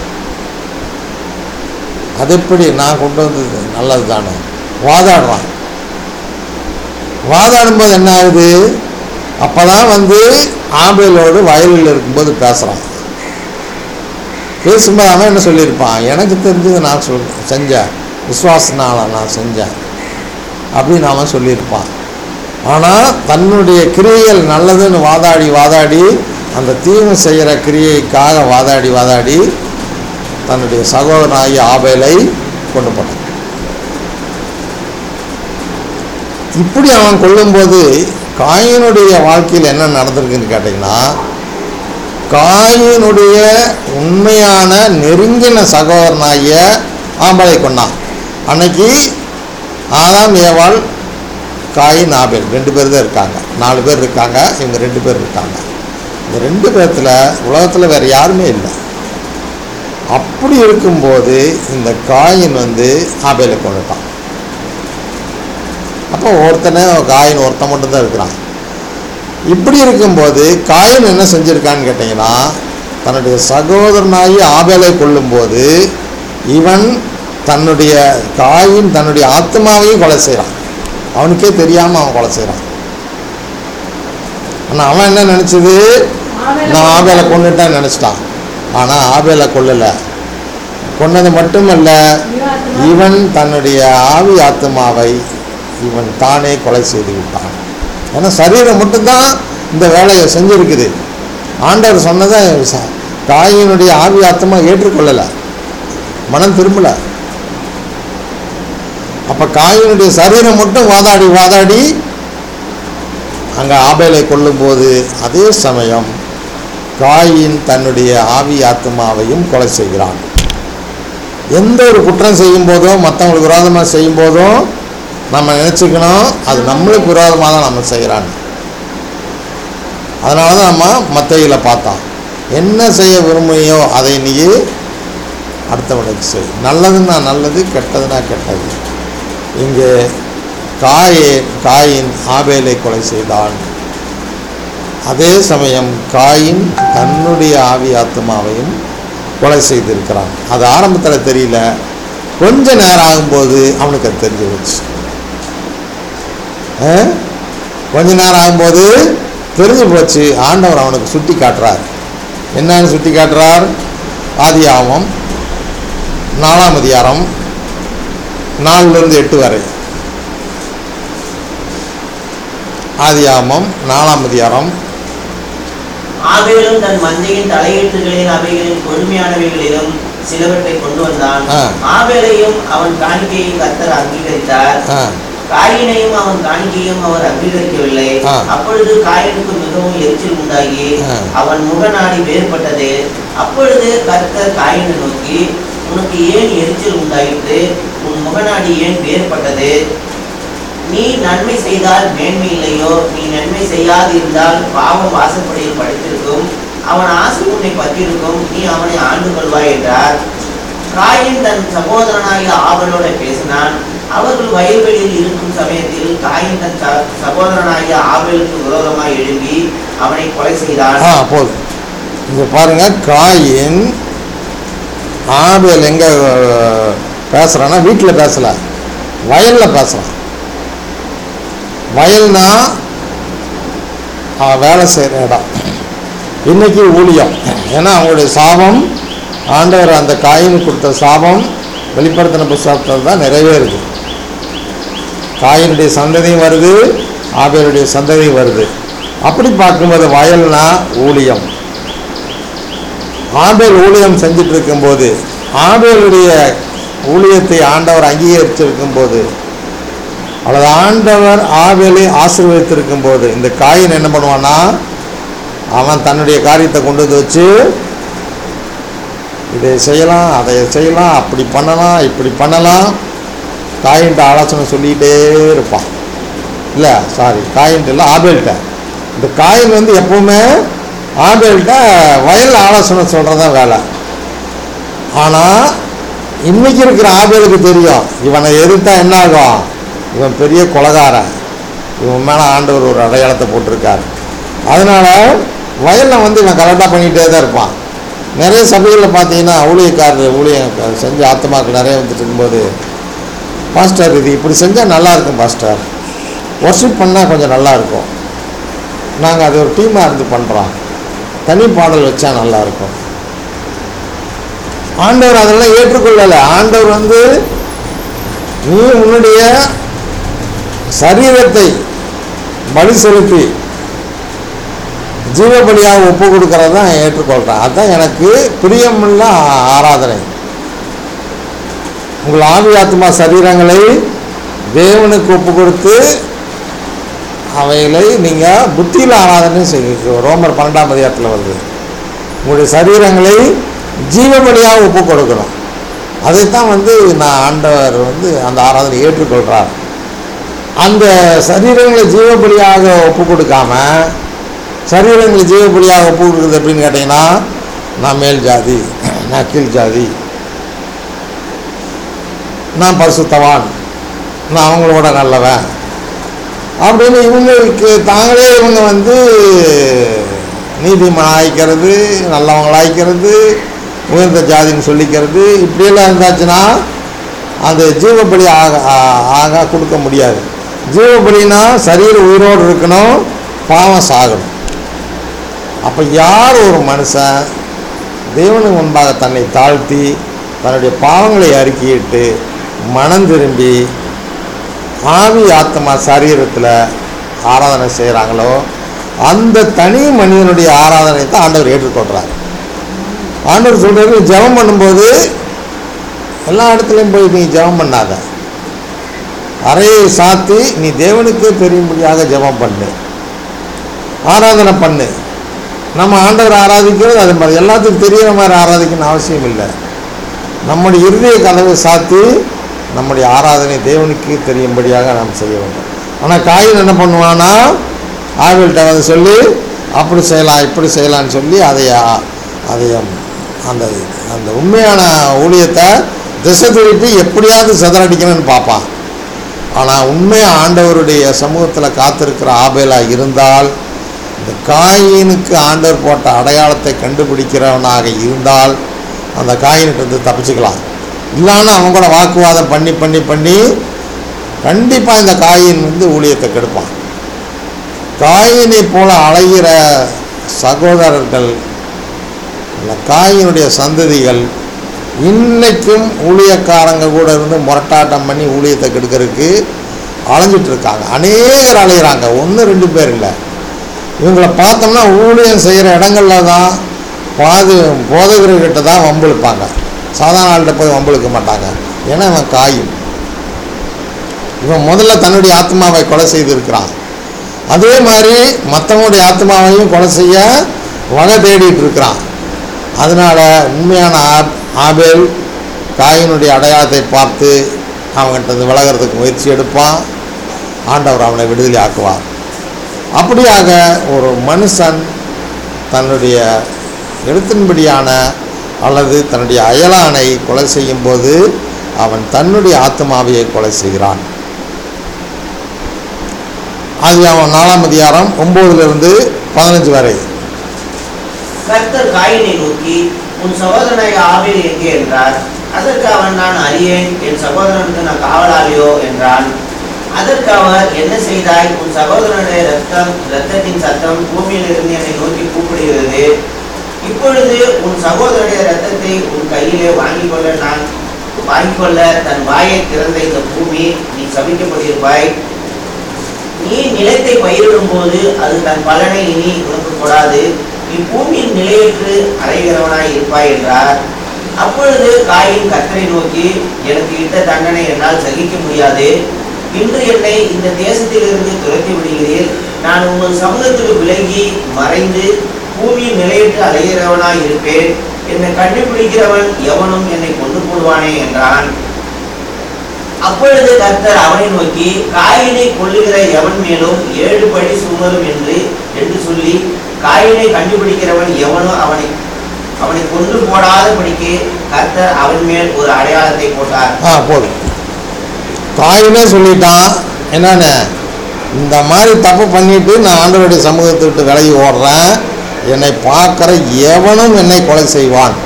அது எப்படி நான் கொண்டு வந்தது நல்லது தானே வாதாடுறான் வாதாடும்போது என்ன ஆகுது அப்போ தான் வந்து ஆம்பேலோடு வயலில் இருக்கும்போது பேசுகிறான் பேசும்போது அவன் என்ன சொல்லியிருப்பான் எனக்கு தெரிஞ்சது நான் சொல் செஞ்சேன் விசுவாசனால நான் செஞ்சேன் அப்படின்னு அவன் சொல்லியிருப்பான் ஆனால் தன்னுடைய கிரியைகள் நல்லதுன்னு வாதாடி வாதாடி அந்த தீமை செய்கிற கிரியைக்காக வாதாடி வாதாடி தன்னுடைய சகோதரனாகிய ஆபேலை கொண்டு போனான் இப்படி அவன் கொல்லும்போது காயினுடைய வாழ்க்கையில் என்ன நடந்திருக்குன்னு கேட்டிங்கன்னா காயினுடைய உண்மையான நெருங்கின சகோதரனாகிய ஆம்பலை கொண்டான் அன்னைக்கு ஆதாம் ஏவாள் காயின் ஆபேல் ரெண்டு பேர் தான் இருக்காங்க நாலு பேர் இருக்காங்க இவங்க ரெண்டு பேர் இருக்காங்க இந்த ரெண்டு பேர்த்தில் உலகத்தில் வேறு யாருமே இல்லை அப்படி இருக்கும்போது இந்த காயின் வந்து ஆபேலை கொண்டுட்டான் அப்போ ஒருத்தனை காயின் ஒருத்தன் மட்டும்தான் இருக்கிறான் இப்படி இருக்கும்போது காயின் என்ன செஞ்சுருக்கான்னு கேட்டிங்கன்னா தன்னுடைய சகோதரனாகி ஆபேலை கொல்லும்போது இவன் தன்னுடைய காயின் தன்னுடைய ஆத்மாவையும் கொலை செய்கிறான் அவனுக்கே தெரியாமல் அவன் கொலை செய்கிறான் ஆனால் அவன் என்ன நினச்சது நான் ஆபேலை கொண்டுட்டேன்னு நினச்சிட்டான் ஆனால் ஆபேலை கொல்லலை கொன்னது மட்டுமல்ல இவன் தன்னுடைய ஆவி ஆத்மாவை இவன் தானே கொலை செய்து விட்டான் ஏன்னா சரீரம் மட்டும்தான் இந்த வேலையை செஞ்சுருக்குது ஆண்டவர் சொன்னதை ச- தாயினுடைய ஆவி ஆத்மா ஏற்றுக்கொள்ளலை மனம் திரும்பலை அப்போ காயினுடைய சரீரம் மட்டும் வாதாடி வாதாடி அங்கே ஆபேலை கொல்லும்போது அதே சமயம் காயின் தன்னுடைய ஆவி ஆத்மாவையும் கொலை செய்கிறான் எந்த ஒரு குற்றம் செய்யும் போதும் மற்றவங்களுக்கு விரோதமாக செய்யும் போதும் நம்ம நினச்சிக்கணும் அது நம்மளுக்கு விரோதமாக தான் நம்ம செய்கிறான்னு அதனால தான் நம்ம மத்தையில் பார்த்தோம் என்ன செய்ய விரும்புகியோ அதை நீ அடுத்தவனுக்கு செய் நல்லதுன்னா நல்லது கெட்டதுன்னா கெட்டது இங்கே காயே காயின் ஆபேலை கொலை செய்தான் அதே சமயம் காயின் தன்னுடைய ஆவி ஆத்மாவையும் கொலை செய்திருக்கிறான் அது ஆரம்பத்தில் தெரியல கொஞ்ச நேரம் ஆகும்போது அவனுக்கு அது தெரிஞ்சு போச்சு ஆ? கொஞ்ச நேரம் ஆகும்போது தெரிஞ்சு போச்சு ஆண்டவர் அவனுக்கு சுட்டி காட்டுறார் என்னன்னு சுட்டி காட்டுறார் ஆதியாகமம் நாலாம் அதிகாரம் நாலுலேருந்து எட்டு வரை ஆதியாமம் நாலாம் அதிகாரம் ஆபேலும் தன் மந்தையின் தலையீட்டுகளின் அவைகளின் கொடுமையானவைகளிலும் சிலவற்றை கொண்டு வந்தான் ஆ. ஆபேலையும் அவன் காணிக்கையும் கர்த்தர் அங்கீகரித்தார் ஆ, காயினையும் அவன் காணிக்கையும் அவர் அங்கீகரிக்கவில்லை ஆ. அப்பொழுது காயினுக்கு மிகவும் எரிச்சல் உண்டாகி ஆ. அவன் முகநாடி வேறுபட்டது அப்பொழுது கர்த்தர் காயினை நோக்கி உனக்கு ஏன் எரிச்சல் உண்டாயிற்று உன் முகநாடி ஏன் வேறுபட்டது நீ நன்மை செய்தால் மேன்மை இல்லையோ நீ நன்மை செய்யாதிருந்தால் பாவம் வாசப்படியில் படுத்திருக்கும் அவன் ஆசை உன்னை பற்றிருக்கும் நீ அவனை ஆண்டு கொள்வாய் என்றார் காயின் தன் சகோதரனாகிய ஆவலோட பேசினான் அவர்கள் வயல்வெளியில் இருக்கும் சமயத்தில் காயின் தன் ச- சகோதரனாகிய ஆபேலுக்கு விரோதமாய் எழும்பி அவனை கொலை செய்தான் ஆ போதும் இங்கே பாருங்க காயின் ஆபேல் எங்கே பேசுகிறான்னா வீட்டில் பேசலை வயலில் பேசுகிறான் வயல்னா அவன் வேலை செய்கிற இடம் இன்னைக்கு ஊழியம் ஏன்னா அவங்களுடைய சாபம் ஆண்டவர் அந்த காயின் கொடுத்த சாபம் வெளிப்படுத்தின புஸ்தகத்தில் தான் நிறைவேறுது காயினுடைய சந்ததியும் வருது ஆபேலுடைய சந்ததியும் வருது அப்படி பார்க்கும்போது வயல்னா ஊழியம் ஆபேல் ஊழியம் செஞ்சுட்டு இருக்கும்போது ஆபேலுடைய ஊழியத்தை ஆண்டவர் அங்கீகரிச்சிருக்கும் போது அல்லது ஆண்டவர் ஆபேலை ஆசீர்வதித்திருக்கும் போது இந்த காயின் என்ன பண்ணுவான்னா அவன் தன்னுடைய காரியத்தை கொண்டு வந்து வச்சு இதை செய்யலாம் அதை செய்யலாம் அப்படி பண்ணலாம் இப்படி பண்ணலாம் காயின்ட்ட ஆலோசனை சொல்லிக்கிட்டே இருப்பான் இல்லை சாரி காயின்ட்டு இல்லை ஆபேல்கிட்ட இந்த காயின் வந்து எப்பவுமே ஆபேல்கிட்ட வயலில் ஆலோசனை சொல்கிறது தான் வேலை ஆனால் இன்னைக்கு இருக்கிற ஆபேலுக்கு தெரியும் இவனை எதிர்த்தா என்ன ஆகும் இவன் பெரிய கொலகாரன் இவன் மேலே ஆண்டவர் ஒரு அடையாளத்தை போட்டிருக்காரு அதனால் வயலில் வந்து இவன் கரெக்டாக பண்ணிகிட்டே தான் இருப்பான் நிறைய சபைகளில் பார்த்தீங்கன்னா ஊழியக்காரர் ஊழியம் செஞ்ச ஆத்மாக்கள் நிறைய வந்துட்டு இருக்கும்போது பாஸ்டர் இது இப்படி செஞ்சால் நல்லா இருக்கும் பாஸ்டர் ஒர்ஷிப் பண்ணால் கொஞ்சம் நல்லா இருக்கும் நாங்கள் அது ஒரு டீமாக இருந்து பண்ணுறோம் தனி பாடல் வச்சா நல்லா இருக்கும் ஆண்டவர் அதெல்லாம் ஏற்றுக்கொள்ளலை ஆண்டவர் வந்து நீ உன்னுடைய சரீரத்தை பலி செலுத்தி ஜீவபலியாக ஒப்பு கொடுக்கறது தான் ஏற்றுக்கொள்கிறேன் அதுதான் எனக்கு பிரியமுள்ள ஆராதனை உங்கள் ஆவி ஆத்மா சரீரங்களை தேவனுக்கு ஒப்பு கொடுத்து அவைகளை நீங்கள் புத்தியில் ஆராதனை செய்ய ரோமர் பன்னெண்டாம் அதிகாரத்தில் வருது உங்களுடைய சரீரங்களை ஜீவபலியாக ஒப்பு கொடுக்கணும் அதைத்தான் வந்து நான் ஆண்டவர் வந்து அந்த ஆராதனை ஏற்றுக்கொள்கிறார் அந்த சரீரங்களை ஜீவபலியாக ஒப்பு கொடுக்காம சரீரங்களை ஜீவபலியாக ஒப்பு கொடுக்குறது எப்படின்னு கேட்டிங்கன்னா நான் மேல் ஜாதி நான் கீழ் ஜாதி நான் பரிசுத்தவான் நான் அவங்களோட நல்லவன் அப்படின்னு இவங்களுக்கு தாங்களே இவங்க வந்து நீதிமன் ஆயிக்கிறது நல்லவங்களாய்க்கிறது உயர்ந்த ஜாதின்னு சொல்லிக்கிறது இப்படியெல்லாம் இருந்தாச்சுன்னா அந்த ஜீவபலி ஆக ஆ- ஆக கொடுக்க முடியாது ஜீவபலினா சரீர உயிரோடு இருக்கணும் பாவம் சாகணும் அப்போ யார் ஒரு மனுஷன் தேவனுக்கு முன்பாக தன்னை தாழ்த்தி தன்னுடைய பாவங்களை அறிக்கையிட்டு மனம் திரும்பி ஆவி ஆத்மா சரீரத்தில் ஆராதனை செய்கிறாங்களோ அந்த தனி மனிதனுடைய ஆராதனை தான் ஆண்டவர் ஏற்றுக்கொள்கிறார் ஆண்டவர் சொல்கிறாரு ஜெபம் பண்ணும்போது எல்லா இடத்துலையும் போய் நீ ஜெபம் பண்ணாத அறையை சாத்தி நீ தேவனுக்கே தெரியும்படியாக ஜெபம் பண்ணு ஆராதனை பண்ணு நம்ம ஆண்டவர் ஆராதிக்கிறது அது மாதிரி எல்லாத்துக்கும் தெரியிற மாதிரி ஆராதிக்கணும்னு அவசியம் இல்லை நம்முடைய இருதய கதவை சாத்தி நம்முடைய ஆராதனை தேவனுக்கு தெரியும்படியாக நாம் செய்ய வேண்டும் ஆனால் காயின் என்ன பண்ணுவானா ஆவில்கிட்ட வந்து சொல்லி அப்படி செய்யலாம் இப்படி செய்யலாம்னு சொல்லி அதை அதை அந்த அந்த உண்மையான ஊழியத்தை திசை திருப்பி எப்படியாவது சிதறடிக்கணும்னு பார்ப்பான் ஆனால் உண்மையாக ஆண்டவருடைய சமூகத்தில் காத்திருக்கிற ஆபேலாக இருந்தால் இந்த காயினுக்கு ஆண்டவர் போட்ட அடையாளத்தை கண்டுபிடிக்கிறவனாக இருந்தால் அந்த காயினிட்டு தப்பிச்சுக்கலாம் இல்லைன்னா அவன் கூட வாக்குவாதம் பண்ணி பண்ணி பண்ணி கண்டிப்பாக இந்த காயின் வந்து ஊழியத்தை கெடுப்பான் காயினை போல அலைகிற சகோதரர்கள் இந்த காயினுடைய சந்ததிகள் இன்னைக்கும் ஊழியக்காரங்க கூட இருந்து முரட்டாட்டம் பண்ணி ஊழியத்தை கெடுக்கிறதுக்கு அலைஞ்சிட்டு இருக்காங்க அநேகர் அலையிறாங்க ஒன்று ரெண்டு பேர் இல்லை இவங்களை பார்த்தோம்னா ஊழியம் செய்கிற இடங்கள்ல தான் பாது போதகர்கிட்ட தான் வம்பிழுப்பாங்க சாதாரண ஆள்கிட்ட போய் வம்பிழுக்க மாட்டாங்க ஏன்னா இவன் காயும் இவன் முதல்ல தன்னுடைய ஆத்மாவை கொலை செய்திருக்கிறான் அதே மாதிரி மற்றவங்களுடைய ஆத்மாவையும் கொலை செய்ய வகை தேடிட்டு இருக்கிறான் அதனால் உண்மையான ஆப் ஆபேல் காயினுடைய அடையாளத்தை பார்த்து அவங்ககிட்ட இருந்து விலகிறதுக்கு முயற்சி எடுப்பான் ஆண்டவர் அவனை விடுதலை ஆக்குவார் அப்படியாக ஒரு மனுஷன் தன்னுடைய எழுத்தின்படியான அல்லது தன்னுடைய அயலானை கொலை செய்யும்போது அவன் தன்னுடைய ஆத்மாவையை கொலை செய்கிறான் அது அவன் நாலாம் அதிகாரம் ஒம்போதுலேருந்து பதினஞ்சு வரை கர்த்தர் காயினை நோக்கி உன் சகோதரனாய ஆபேல் எங்கே என்றார் அதற்கு அவன் நான் அறியேன் என் சகோதரனுக்கு நான் காவலாளியோ என்றான் அதற்கு அவர் என்ன செய்தாய் உன் சகோதரனுடைய ரத்தம் ரத்தத்தின் சத்தம் பூமியிலிருந்து என்னை நோக்கி கூப்பிடுகிறது இப்பொழுது உன் சகோதரனுடைய ரத்தத்தை உன் கையிலே வாங்கிக் கொள்ள நான் வாங்கிக் கொள்ள தன் வாயை திறந்த இந்த பூமி நீ சபிக்கப்பட்டிருப்பாய் நீ நிலத்தை பயிரிடும் போது அது தன் பலனை இனி உனக்கு கொடாது நீ பூமியின் நிலையற்று அறைகிறவனாய் இருப்பாய் என்றார் அப்பொழுது காயின் கர்த்தரை நோக்கி எனக்கு இட்ட தண்டனை என்னால் சகிக்க முடியாது இன்று என்னை இந்த தேசத்திலிருந்து துரத்தி விடுகிறீர் நான் உங்கள் சமூகத்துக்கு விலகி மறைந்து பூமியின் நிலையற்று அலைகிறவனாய் இருப்பேன் என்னை கண்டுபிடிக்கிறவன் எவனும் என்னை கொண்டு போடுவானே என்றான் அப்பொழுது கர்த்தர் அவனை நோக்கி காயினை கொல்லுகிற எவன் மேலும் ஏழு படி சுமரும் என்று என்று சொல்லி காயினை கண்டுபிடிக்கிறவன் எவனோ அவனை அவனை கொன்று போடாதபடிக்கு கர்த்தர் அவன் மேல் ஒரு அடையாளத்தை போட்டார் ஆ போதும் காயினே சொல்லிட்டான் என்னன்னு இந்த மாதிரி தப்பு பண்ணிட்டு நான் ஆண்டவருடைய சமூகத்தை விட்டு விலகி ஓடுறேன் என்னை பார்க்குற எவனும் என்னை கொலை செய்வான்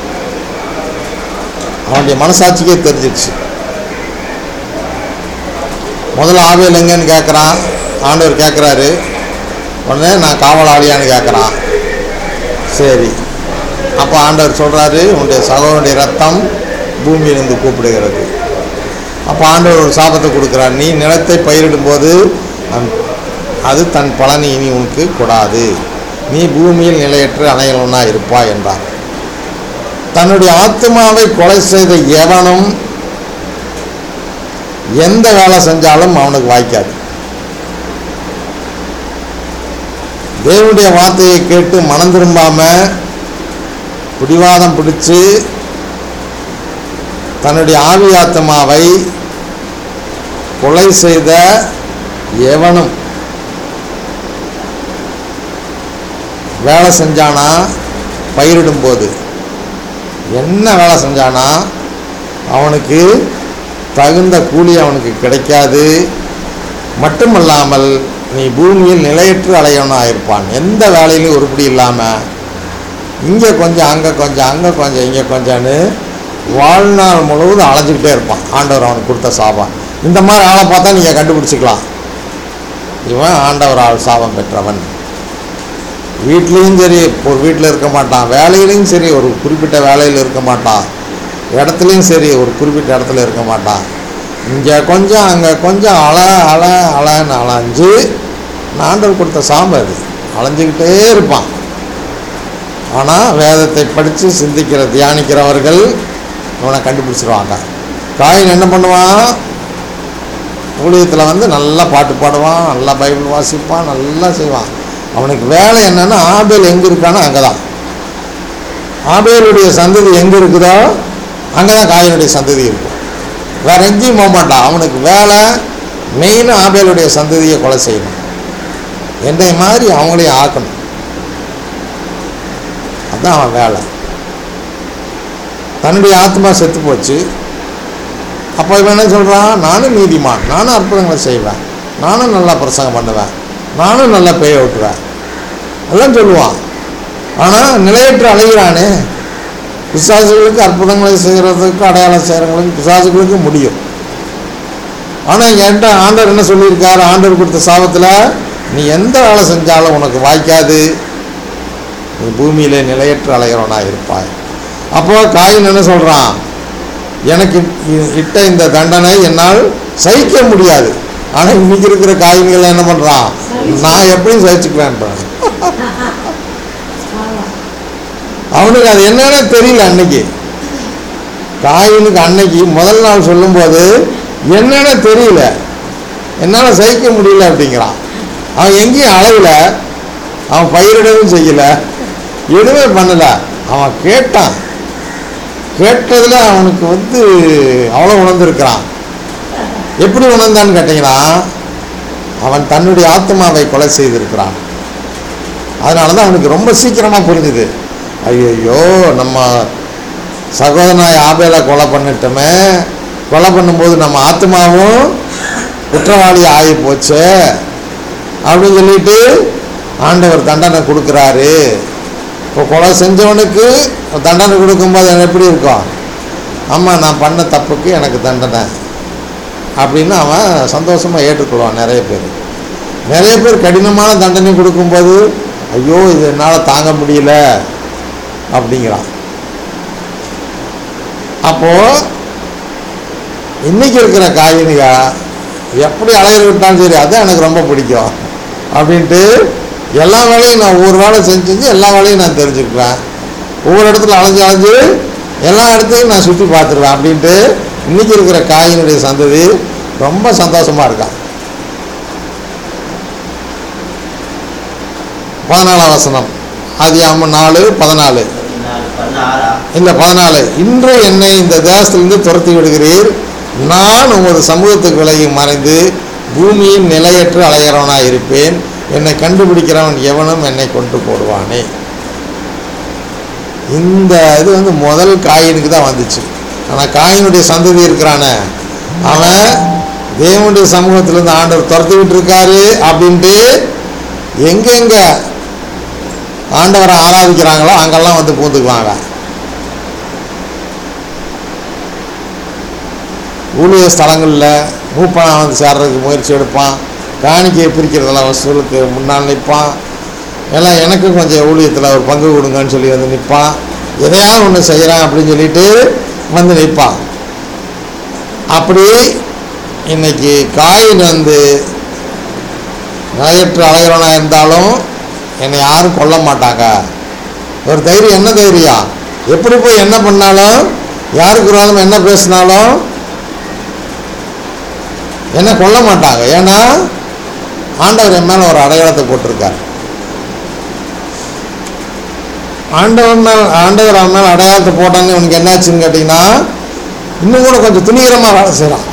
அவனுடைய மனசாட்சிக்கே தெரிஞ்சிடுச்சு முதல்ல ஆவியல் எங்கன்னு கேட்குறான் ஆண்டவர் கேட்குறாரு உடனே நான் காவலாளியான்னு கேட்குறான் சரி அப்போ ஆண்டவர் சொல்கிறாரு உன்னுடைய சகோதரனுடைய ரத்தம் பூமியிலிருந்து கூப்பிடுகிறது அப்போ ஆண்டவர் ஒரு சாபத்தை கொடுக்குறார் நீ நிலத்தை பயிரிடும்போது அந்- அது தன் பலனை இனி உனக்கு கொடாது நீ பூமியில் நிலையற்று அணையலனா இருப்பாய் என்றார் தன்னுடைய ஆத்மாவை கொலை செய்த எவனும் எந்த வேலை செஞ்சாலும் அவனுக்கு வாய்க்காது தேவனுடைய வார்த்தையை கேட்டு மனம் திரும்பாம பிடிவாதம் பிடிச்சு தன்னுடைய ஆவி ஆத்மாவை கொலை செய்த எவனும் வேலை செஞ்சானா பயிரிடும்போது என்ன வேலை செஞ்சானா அவனுக்கு தகுந்த கூலி அவனுக்கு கிடைக்காது மட்டுமல்லாமல் நீ பூமியில் நிலையற்று அலையவனாக இருப்பான் எந்த வேலையிலும் உருப்படி இல்லாமல் இங்கே கொஞ்சம் அங்கே கொஞ்சம் அங்கே கொஞ்சம் இங்கே கொஞ்சம்னு வாழ்நாள் முழுவதும் அலைஞ்சிக்கிட்டே இருப்பான் ஆண்டவர் அவனுக்கு கொடுத்த சாபம் இந்த மாதிரி ஆளை பார்த்தா நீங்கள் கண்டுபிடிச்சிக்கலாம் இவன் ஆண்டவர் ஆள் சாபம் பெற்றவன் வீட்லேயும் சரி ஒரு வீட்டில் இருக்க மாட்டான் வேலையிலையும் சரி ஒரு குறிப்பிட்ட வேலையில் இருக்க மாட்டான் இடத்துலையும் சரி ஒரு குறிப்பிட்ட இடத்துல இருக்க மாட்டான் இங்கே கொஞ்சம் அங்கே கொஞ்சம் அல அல அலன்னு அலைஞ்சு ஆண்டவர் கொடுத்த சாம்பல் அது அலைஞ்சிக்கிட்டே இருப்பான் ஆனால் வேதத்தை படித்து சிந்திக்கிற தியானிக்கிறவர்கள் இவனை கண்டுபிடிச்சிருவாங்க காயின் என்ன பண்ணுவான் ஊழியத்தில் வந்து நல்லா பாட்டு பாடுவான் நல்லா பைபிள் வாசிப்பான் நல்லா செய்வான் அவனுக்கு வேலை என்னன்னா ஆபேல் எங்கே இருக்கானோ அங்கே தான் ஆபேலுடைய சந்ததி எங்கே இருக்குதோ அங்கே தான் காயினுடைய சந்ததி இருக்கும் வேற எங்கேயும் போக மாட்டான் அவனுக்கு வேலை மெயினாக ஆபேலுடைய சந்ததியை கொலை செய்யணும் என்னை மாதிரி அவங்களையும் ஆக்கணும் அதான் அவன் வேலை தன்னுடைய ஆத்மா செத்து போச்சு அப்போ இவன் என்ன சொல்கிறான் நானும் நீதிமான் நானும் அற்புதங்களை செய்வேன் நானும் நல்லா பிரசங்கம் பண்ணுவேன் நானும் நல்லா பேய ஓட்டுவேன் எல்லாம் சொல்லுவான் ஆனால் நிலையற்று அலைகிறானே பிசாசுகளுக்கு அற்புதங்களை செய்கிறதுக்கு அடையாளம் செய்கிறவங்களுக்கு பிசாசுகளுக்கு முடியும் ஆனால் என்கிட்ட ஆண்டவர் என்ன சொல்லியிருக்காரு ஆண்டவர் கொடுத்த சாபத்தில் நீ எந்த வேலை செஞ்சாலும் உனக்கு வாய்க்காது நீ பூமியிலே நிலையற்று அலைகிறவனா இருப்பாய் அப்போ காயின் என்ன சொல்கிறான் எனக்கு இ- இட்ட இந்த தண்டனை என்னால் சகிக்க முடியாது ஆனால் இன்னைக்கு இருக்கிற காயின்கள் என்ன பண்ணுறான் நான் எப்படியும் சகிச்சுக்குவேன்றான் ஆமா. அவனுக்கு அது என்னன்னு தெரியல அன்னைக்கு காயினுக்கு அன்னைக்கு முதல் நாள் சொல்லும்போது என்னன்னு தெரியல என்னால் சகிக்க முடியல அப்படிங்கிறான் அவன் எங்கேயும் அளவில் அவன் பயிரிடவும் செய்யல எதுவுமே பண்ணல அவன் கேட்டான் கேட்டதில் அவனுக்கு வந்து அவ்வளோ உணர்ந்திருக்கிறான் எப்படி உணர்ந்தான்னு கேட்டிங்கன்னா அவன் தன்னுடைய ஆத்மாவை கொலை செய்திருக்கிறான் அதனால தான் அவனுக்கு ரொம்ப சீக்கிரமாக புரிஞ்சுது ஐயோ நம்ம சகோதரனாய் ஆபேலை கொலை பண்ணிட்டோமே கொலை பண்ணும்போது நம்ம ஆத்மாவும் குற்றவாளி ஆகி போச்சே அப்படின்னு சொல்லிட்டு ஆண்டவர் தண்டனை கொடுக்குறாரு இப்போ கொலை செஞ்சவனுக்கு தண்டனை கொடுக்கும்போது எனக்கு எப்படி இருக்கும் ஆமாம் நான் பண்ண தப்புக்கு எனக்கு தண்டனை அப்படின்னு அவன் சந்தோஷமாக ஏற்றுக்கொள்வான் நிறைய பேர் நிறைய பேர் கடினமான தண்டனை கொடுக்கும்போது ஐயோ இது என்னால் தாங்க முடியல அப்படிங்கிறான் அப்போது இன்னைக்கு இருக்கிற காயினுக எப்படி அலையிற விட்டாலும் சரி அதான் எனக்கு ரொம்ப பிடிக்கும் அப்படின்ட்டு எல்லா வேலையும் நான் ஒவ்வொரு வேலை செஞ்சு செஞ்சு எல்லா வேலையும் நான் தெரிஞ்சுக்குவேன் ஒவ்வொரு இடத்துல அலைஞ்சு அலைஞ்சு எல்லா இடத்தையும் நான் சுற்றி பார்த்துருவேன் அப்படின்ட்டு இன்னைக்கு இருக்கிற காயினுடைய சந்ததி ரொம்ப சந்தோஷமாக இருக்கான் பதினாலாம் வசனம் ஆதியாம நாலு பதினாலு பதினாலு, பதினாறா இந்த பதினாலு இன்று என்னை இந்த தேசத்திலிருந்து துரத்தி விடுகிறீர் நான் உமது சமூகத்துக்கு விலகி மறைந்து பூமியின் நிலையற்று அலைகிறவனாய் இருப்பேன் என்னை கண்டுபிடிக்கிறவன் எவனும் என்னை கொண்டு போடுவானே இந்த இது வந்து முதல் காயினுக்கு தான் வந்துச்சு ஆனால் காயினுடைய சந்ததி இருக்கிறானே அவன் தேவனுடைய சமூகத்திலிருந்து ஆண்டவர் துரத்தி விட்டுருக்காரு அப்படின்ட்டு எங்கெங்க ஆண்டவரை ஆராதிக்கிறாங்களோ அங்கெல்லாம் வந்து பூந்துக்குவாங்க ஊழிய ஸ்தலங்களில் மூப்பனா வந்து சேர்றதுக்கு முயற்சி எடுப்பான் காணிக்கையை பிரிக்கிறதெல்லாம் வசூலுக்கு முன்னால் நிற்பான் எல்லாம் எனக்கும் கொஞ்சம் ஊழியத்தில் ஒரு பங்கு கொடுங்கன்னு சொல்லி வந்து நிற்பான் எதையாவது ஒன்று செய்கிறான் அப்படின்னு சொல்லிட்டு வந்து நிற்பான் அப்படி இன்னைக்கு காயின் வந்து நிலையற்று அலைகிறவனாக இருந்தாலும் என்னை யாரும் கொல்ல மாட்டாங்க ஒரு தைரியம் என்ன தைரியம் எப்படி போய் என்ன பண்ணாலும் யாருக்கு விரோதம் என்ன பேசினாலும் என்ன கொல்ல மாட்டாங்க ஏன்னா ஆண்டவர் என் மேலே ஒரு அடையாளத்தை போட்டிருக்கார் ஆண்டவன் மேல் ஆண்டவர் அவன் மேலே அடையாளத்தை போட்டாங்க இவனுக்கு என்னாச்சுன்னு கேட்டிங்கன்னா இன்னும் கூட கொஞ்சம் துணிகரமாக வேலை செய்கிறான்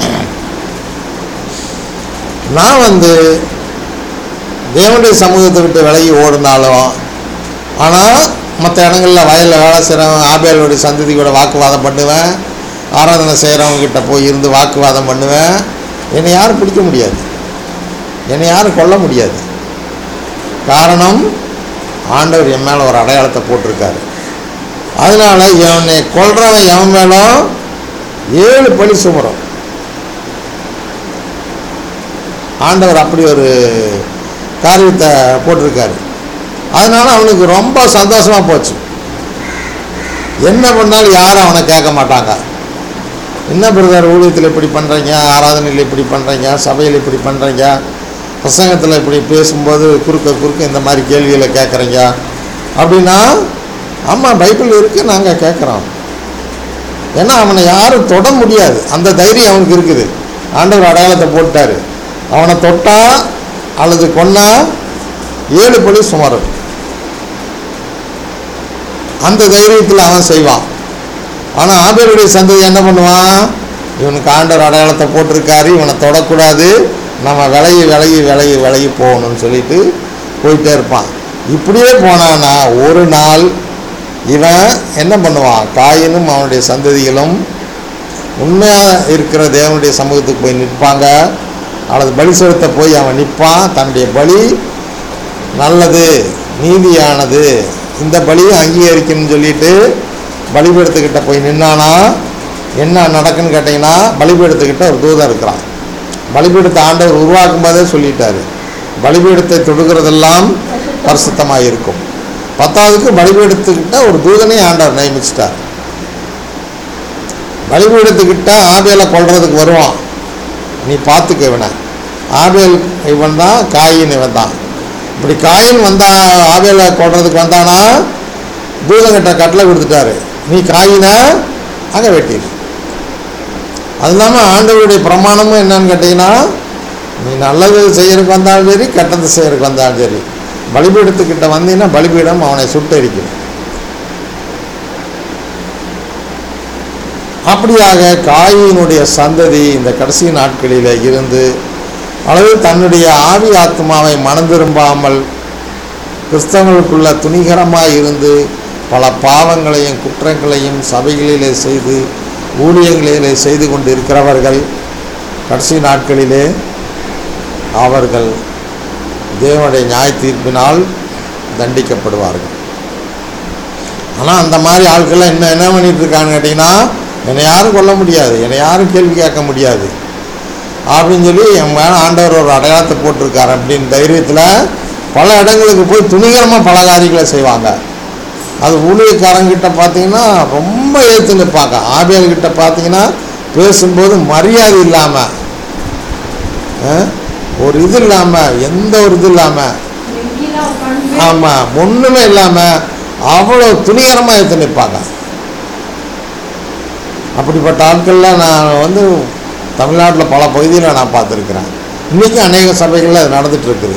நான் வந்து தேவனுடைய சமூகத்தை விட்டு விலகி ஓடினாலும் ஆனால் மற்ற இடங்களில் வயலில் வேலை செய்கிறவன் ஆபியாளுடைய சந்ததி கூட வாக்குவாதம் பண்ணுவேன் ஆராதனை செய்கிறவங்க கிட்ட போய் இருந்து வாக்குவாதம் பண்ணுவேன் என்னை யாரும் பிடிக்க முடியாது என்னை யாரும் கொல்ல முடியாது காரணம் ஆண்டவர் என் மேலே ஒரு அடையாளத்தை போட்டிருக்காரு அதனால இவனை கொல்றவன் எவன் மேலும் ஏழு பழி சுமரும் ஆண்டவர் அப்படி ஒரு காரியத்தை போட்டிருக்காரு அதனால அவனுக்கு ரொம்ப சந்தோஷமா போச்சு என்ன பண்ணாலும் யாரும் அவனை கேட்க மாட்டாங்க என்ன பிரதர் ஊழியத்தில் இப்படி பண்ணுறீங்க ஆராதனையில் இப்படி பண்ணுறீங்க சபையில் இப்படி பண்ணுறீங்க பிரசங்கத்தில் இப்படி பேசும்போது குறுக்க குறுக்க இந்த மாதிரி கேள்விகளை கேட்குறீங்க அப்படின்னா ஆமாம் பைபிள் இருக்குது நாங்கள் கேட்குறோம் ஏன்னா அவனை யாரும் தொட முடியாது அந்த தைரியம் அவனுக்கு இருக்குது ஆண்டவர் அடையாளத்தை போட்டார் அவனை தொட்டா அல்லது கொன்னா ஏழு பழி சுமாரும் அந்த தைரியத்தில் அவன் செய்வான் ஆனால் ஆபேலுடைய சந்ததி என்ன பண்ணுவான் இவனுக்கு ஆண்டவர் அடையாளத்தை போட்டிருக்காரு இவனை தொடக்கூடாது நம்ம விலகி விலகி விலகி விலகி போகணும்னு சொல்லிட்டு போயிட்டே இருப்பான் இப்படியே போனான்னா ஒரு நாள் இவன் என்ன பண்ணுவான் காயினும் அவனுடைய சந்ததிகளும் உண்மையாக இருக்கிற தேவனுடைய சமூகத்துக்கு போய் நிற்பாங்க அல்லது பலி செலுத்த போய் அவன் நிற்பான் தன்னுடைய பலி நல்லது நீதியானது இந்த பலியை அங்கீகரிக்கணும்னு சொல்லிட்டு பலிபீடத்துக்கிட்ட போய் நின்னானா என்ன நடக்குன்னு கேட்டிங்கன்னா பலிபீடத்துக்கிட்ட ஒரு தூதன் இருக்கிறான் பலிபீடத்தை ஆண்டவர் உருவாக்கும் போதே சொல்லிட்டாரு பலிபீடத்தை தொடுகிறதெல்லாம் பரிசுத்தமாக இருக்கும் பத்தாவதுக்கு பலிபீடத்துக்கிட்ட ஒரு தூதனை ஆண்டவர் நியமிச்சிட்டார் பலிபீடத்துக்கிட்ட ஆபேலை கொல்றதுக்கு வருவான் நீ பார்த்துக்க இவனை ஆபேல் இவன் தான் காயின் இவன் தான் இப்படி காயின் வந்தா ஆபேலை கொள்றதுக்கு வந்தானா தூதங்கிட்ட கட்டளை கொடுத்துட்டாரு நீ காயினை அங்கே வெட்டிடு அது இல்லாமல் ஆண்டவருடைய பிரமாணமும் என்னன்னு கேட்டிங்கன்னா நீ நல்லது செய்யறதுக்கு வந்தாலும் சரி கெட்டது செய்யறதுக்கு வந்தாலும் சரி பலிபீடத்துக்கிட்ட வந்தீங்கன்னா பலிபீடம் அவனை சுட்டரிக்கும் அப்படியாக காயினுடைய சந்ததி இந்த கடைசி நாட்களில் இருந்து அல்லது தன்னுடைய ஆவி ஆத்மாவை மனம் திரும்பாமல் கிறிஸ்தவர்களுக்குள்ள துணிகரமாக இருந்து பல பாவங்களையும் குற்றங்களையும் சபைகளிலே செய்து ஊழியங்களிலே செய்து கொண்டு இருக்கிறவர்கள் கடைசி நாட்களிலே அவர்கள் தேவனுடைய நியாய தீர்ப்பினால் தண்டிக்கப்படுவார்கள் ஆனால் அந்த மாதிரி ஆட்கள்லாம் இன்னும் என்ன பண்ணிட்டு இருக்கான்னு கேட்டிங்கன்னா என்னை யாரும் கொல்ல முடியாது என்னை யாரும் கேள்வி கேட்க முடியாது அப்படின்னு சொல்லி என் மேலே ஆண்டவர் ஒரு அடையாளத்தை போட்டிருக்காரு அப்படின்னு தைரியத்தில் பல இடங்களுக்கு போய் துணிகரமாக பல காரியங்களை செய்வாங்க அது ஊழியக்காரங்கிட்ட பார்த்தீங்கன்னா ரொம்ப ஏற்று நிற்பாங்க ஆபியல்கிட்ட பார்த்தீங்கன்னா பேசும்போது மரியாதை இல்லாமல் ஒரு இது இல்லாமல் எந்த ஒரு இது இல்லாமல் நெஞ்சில பண்பு ஆமாம் ஒன்றுமே இல்லாமல் அவ்வளோ துணிகரமாக எடுத்து நிற்பாங்க அப்படிப்பட்ட ஆட்கள்லாம் நான் வந்து தமிழ்நாட்டில் பல பகுதியில் நான் பார்த்துருக்குறேன் இன்றைக்கும் அநேக சபைகளில் அது நடந்துட்டு இருக்குது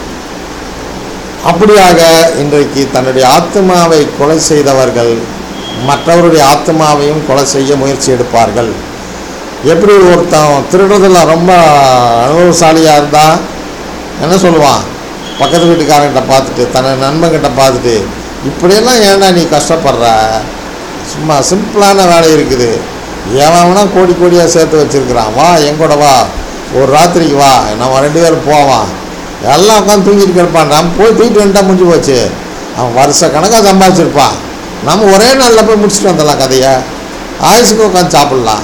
அப்படியாக இன்றைக்கு தன்னுடைய ஆத்மாவை கொலை செய்தவர்கள் மற்றவருடைய ஆத்மாவையும் கொலை செய்ய முயற்சி எடுப்பார்கள் எப்படி ஒருத்தன் திருடுறதுல ரொம்ப அனுபவசாலியாக இருந்தால் என்ன சொல்லுவான் பக்கத்து வீட்டுக்காரங்கிட்ட பார்த்துட்டு தன் நண்பன்கிட்ட பார்த்துட்டு இப்படியெல்லாம் ஏன்டா நீ கஷ்டப்படுற சும்மா சிம்பிளான வேலை இருக்குது எவனா கோடி கோடியாக சேர்த்து வச்சிருக்கிறான் வா எங்கூட வா ஒரு ராத்திரிக்கு வா நம்ம ரெண்டு பேரும் போவான் எல்லாம் உட்காந்து தூங்கிட்டு கிடப்பான் நம்ம போய் தூக்கிட்டு வந்துட்டா முடிஞ்சு போச்சு அவன் வருஷ கணக்காக சம்பாதிச்சிருப்பான் நம்ம ஒரே நாளில் போய் முடிச்சுட்டு வந்துடலாம் கதையை ஆயுசுக்கு உட்காந்து சாப்பிட்லாம்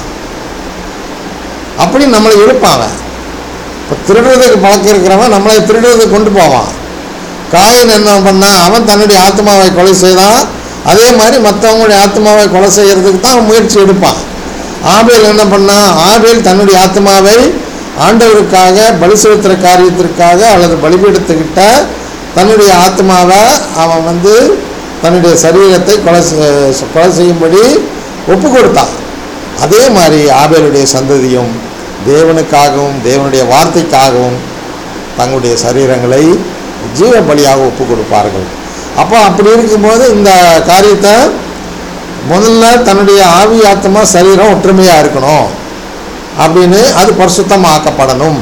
அப்படி நம்மளை இழுப்பான் அவன் இப்போ திருடுறதுக்கு பழக்கம் இருக்கிறவன் நம்மளை திருடுறதுக்கு கொண்டு போவான் காயின் என்ன பண்ணான் அவன் தன்னுடைய ஆத்மாவை கொலை செய்தான் அதே மாதிரி மற்றவங்களுடைய ஆத்மாவை கொலை செய்யறதுக்கு தான் அவன் முயற்சி எடுப்பான் ஆபேல் என்ன பண்ணான் ஆபேல் தன்னுடைய ஆத்மாவை ஆண்டவருக்காக பலி செலுத்துகிற காரியத்திற்காக அல்லது பலிபீடத்துக்கிட்ட தன்னுடைய ஆத்மாவை அவன் வந்து தன்னுடைய சரீரத்தை கொலை செ- கொலை செய்யும்படி ஒப்பு கொடுத்தான் அதே மாதிரி ஆபேலுடைய சந்ததியும் தேவனுக்காகவும் தேவனுடைய வார்த்தைக்காகவும் தங்களுடைய சரீரங்களை ஜீவ பலியாக ஒப்பு கொடுப்பார்கள் அப்போ அப்படி இருக்கும்போது இந்த காரியத்தை முதல்ல தன்னுடைய ஆவி ஆத்மா சரீரம் ஒற்றுமையாக இருக்கணும் அப்படின்னு அது பரிசுத்தமாக்கப்படணும்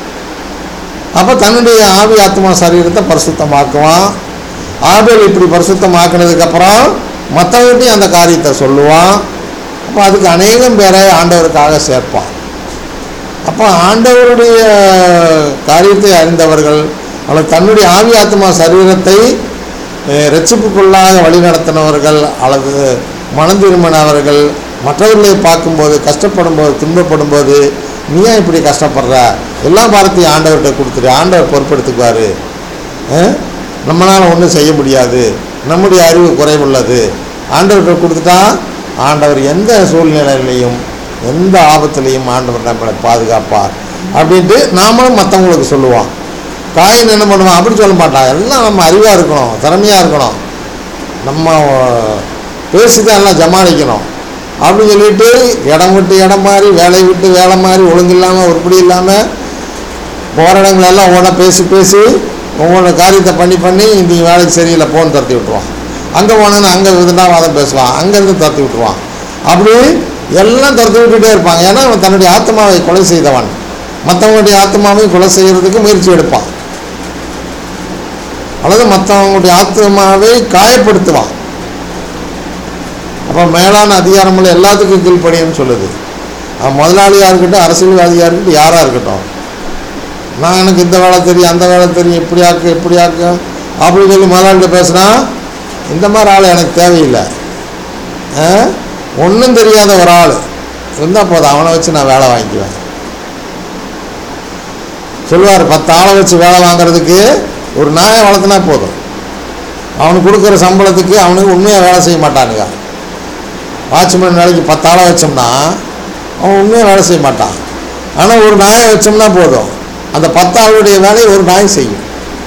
அப்போ தன்னுடைய ஆவி ஆத்மா சரீரத்தை பரிசுத்தமாக்குவான் ஆபேல் இப்படி பரிசுத்தமாக்குனதுக்கப்புறம் மற்றவங்ககிட்டையும் அந்த காரியத்தை சொல்லுவான் அப்போ அதுக்கு அநேகம் பேரை ஆண்டவருக்காக சேர்ப்பான் அப்போ ஆண்டவருடைய காரியத்தை அறிந்தவர்கள் அல்லது தன்னுடைய ஆவி ஆத்மா சரீரத்தை அஹ், ரட்சிப்புக்குள்ளாக வழிநடத்தினவர்கள் அல்லது மனம் திரும்பினவர்கள் மற்றவர்களை பார்க்கும்போது கஷ்டப்படும் போது துன்பப்படும் போது நீ ஏன் இப்படி கஷ்டப்படுற எல்லா பாரத்தையும் ஆண்டவர்கிட்ட கொடுத்துரு ஆண்டவர் பொறுப்பெடுத்துக்குவார் நம்மளால் ஒன்றும் செய்ய முடியாது நம்முடைய அறிவு குறைவுள்ளது ஆண்டவர்கிட்ட கொடுத்துட்டா ஆண்டவர் எந்த சூழ்நிலையிலையும் எந்த ஆபத்துலையும் ஆண்டவர் நம்மளை பாதுகாப்பார் அப்படின்ட்டு நாமளும் மற்றவங்களுக்கு சொல்லுவோம் காயின் என்ன பண்ணுவான் அப்படி சொல்ல மாட்டான் எல்லாம் நம்ம அறிவாக இருக்கணும் திறமையாக இருக்கணும் நம்ம பேசி தான் எல்லாம் ஜமாளிக்கணும் அப்படின்னு சொல்லிட்டு இடம் விட்டு இடம் மாறி வேலை விட்டு வேலை மாறி ஒழுங்கு இல்லாமல் உருப்படி இல்லாமல் போகிற இடங்களெல்லாம் ஒவ்வொன்றா பேசி பேசி ஒவ்வொரு காரியத்தை பண்ணி பண்ணி இந்த வேலைக்கு சரியில்லை போன் தரத்தி விட்டுருவான் அங்கே போனேன்னு அங்கே இதுனா வாதம் பேசுவான் அங்கேருந்து தரத்தி விட்டுருவான் அப்படி எல்லாம் தரத்தி விட்டுட்டே இருப்பாங்க ஏன்னா அவன் தன்னுடைய ஆத்மாவை கொலை செய்தவன் மற்றவங்களுடைய ஆத்மாவை கொலை செய்கிறதுக்கு முயற்சி எடுப்பான் அல்லது மற்றவங்களுடைய ஆத்மாவை காயப்படுத்துவான் அப்போ மேலான அதிகாரமுள்ள எல்லாத்துக்கும் கீழ்ப்படின்னு சொல்லுது அவன் முதலாளியாக இருக்கட்டும் அரசியல்வாதியாக இருக்கட்டும் யாராக இருக்கட்டும் நான் எனக்கு இந்த வேலை தெரியும் அந்த வேலை தெரியும் இப்படி ஆக்கு இப்படி ஆக்கு அப்படின்னு சொல்லி முதலாளிகிட்ட பேசுனா இந்த மாதிரி ஆள் எனக்கு தேவையில்லை ஒன்றும் தெரியாத ஒரு ஆள் இருந்தால் போதும் அவனை வச்சு நான் வேலை வாங்கிக்குவேன் சொல்லுவார் பத்து ஆளை வச்சு வேலை வாங்குறதுக்கு ஒரு நாயை வளர்த்துனா போதும் அவனுக்கு கொடுக்குற சம்பளத்துக்கு அவனுக்கு உண்மையாக வேலை செய்ய மாட்டானுங்க வாட்ச்மேன் வேலைக்கு பத்து ஆளை வச்சோம்னா அவன் உண்மையாக வேலை செய்ய மாட்டான் ஆனால் ஒரு நாயை வச்சோம்னா போதும் அந்த பத்தாளுடைய வேலையை ஒரு நாய் செய்யும்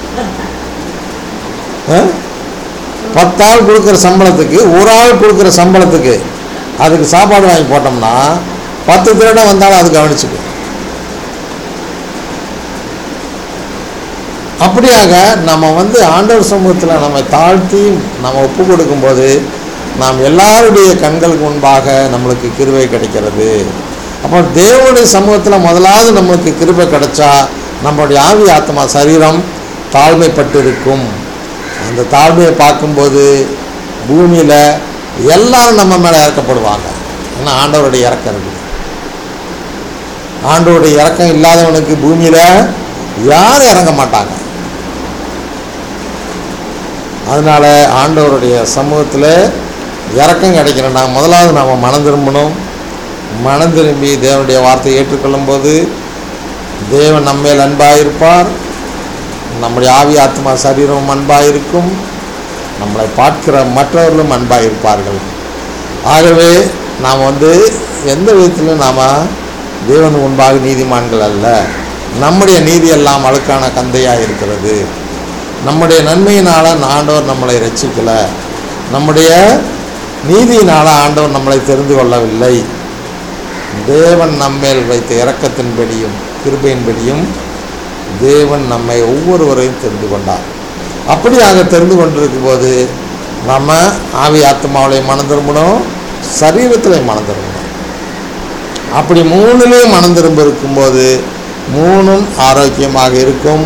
ஆ? பத்தாள் கொடுக்குற சம்பளத்துக்கு ஒரு ஆள் கொடுக்குற சம்பளத்துக்கு அதுக்கு சாப்பாடு வாங்கி போட்டோம்னா பத்து திருடம் வந்தாலும் அது கவனிச்சுக்கும் அப்படியாக நம்ம வந்து ஆண்டவர் சமூகத்தில் நம்ம தாழ்த்தி நம்ம ஒப்பு கொடுக்கும்போது நாம் எல்லாருடைய கண்களுக்கு முன்பாக நம்மளுக்கு கிருபை கிடைக்கிறது அப்போ தேவனுடைய சமூகத்தில் முதலாவது நம்மளுக்கு கிருபை கிடைச்சா நம்மளுடைய ஆவி ஆத்மா சரீரம் தாழ்மைப்பட்டு இருக்கும் அந்த தாழ்மையை பார்க்கும்போது பூமியில் எல்லாரும் நம்ம மேலே இறக்கப்படுவாங்க ஏன்னா ஆண்டவருடைய இறக்கம் இருக்குது ஆண்டவருடைய இறக்கம் இல்லாதவனுக்கு பூமியில் யாரும் இறங்க மாட்டாங்க அதனால் ஆண்டவருடைய சமூகத்தில் இறக்கம் கிடைக்கணும்னா முதலாவது நாம் மனம் திரும்பணும் மனம் திரும்பி தேவனுடைய வார்த்தையை ஏற்றுக்கொள்ளும் போது தேவன் நம்மேல் அன்பாக இருப்பார் நம்முடைய ஆவி ஆத்மா சரீரம் அன்பாக இருக்கும் நம்மளை பார்க்கிற மற்றவர்களும் அன்பாக இருப்பார்கள் ஆகவே நாம் வந்து எந்த விதத்திலும் நாம் தேவன் முன்பாக நீதிமான்கள் அல்ல நம்முடைய நீதி எல்லாம் அழுக்கான கந்தையாக இருக்கிறது நம்முடைய நன்மையினால் ஆண்டவர் நம்மளை ரட்சிக்கலை நம்முடைய நீதியினால் ஆண்டவர் நம்மளை தெரிந்து கொள்ளவில்லை தேவன் நம்மேல் வைத்த இரக்கத்தின்படியும் கிருபையின்படியும் தேவன் நம்மை ஒவ்வொருவரையும் தெரிந்து கொண்டார் அப்படியாக தெரிந்து கொண்டிருக்கும் போது நம்ம ஆவி ஆத்மாவிலே மனம் திரும்பணும் சரீரத்தில் மனம் திரும்பணும் அப்படி மூணுலேயும் மனம் திரும்ப இருக்கும்போது மூணும் ஆரோக்கியமாக இருக்கும்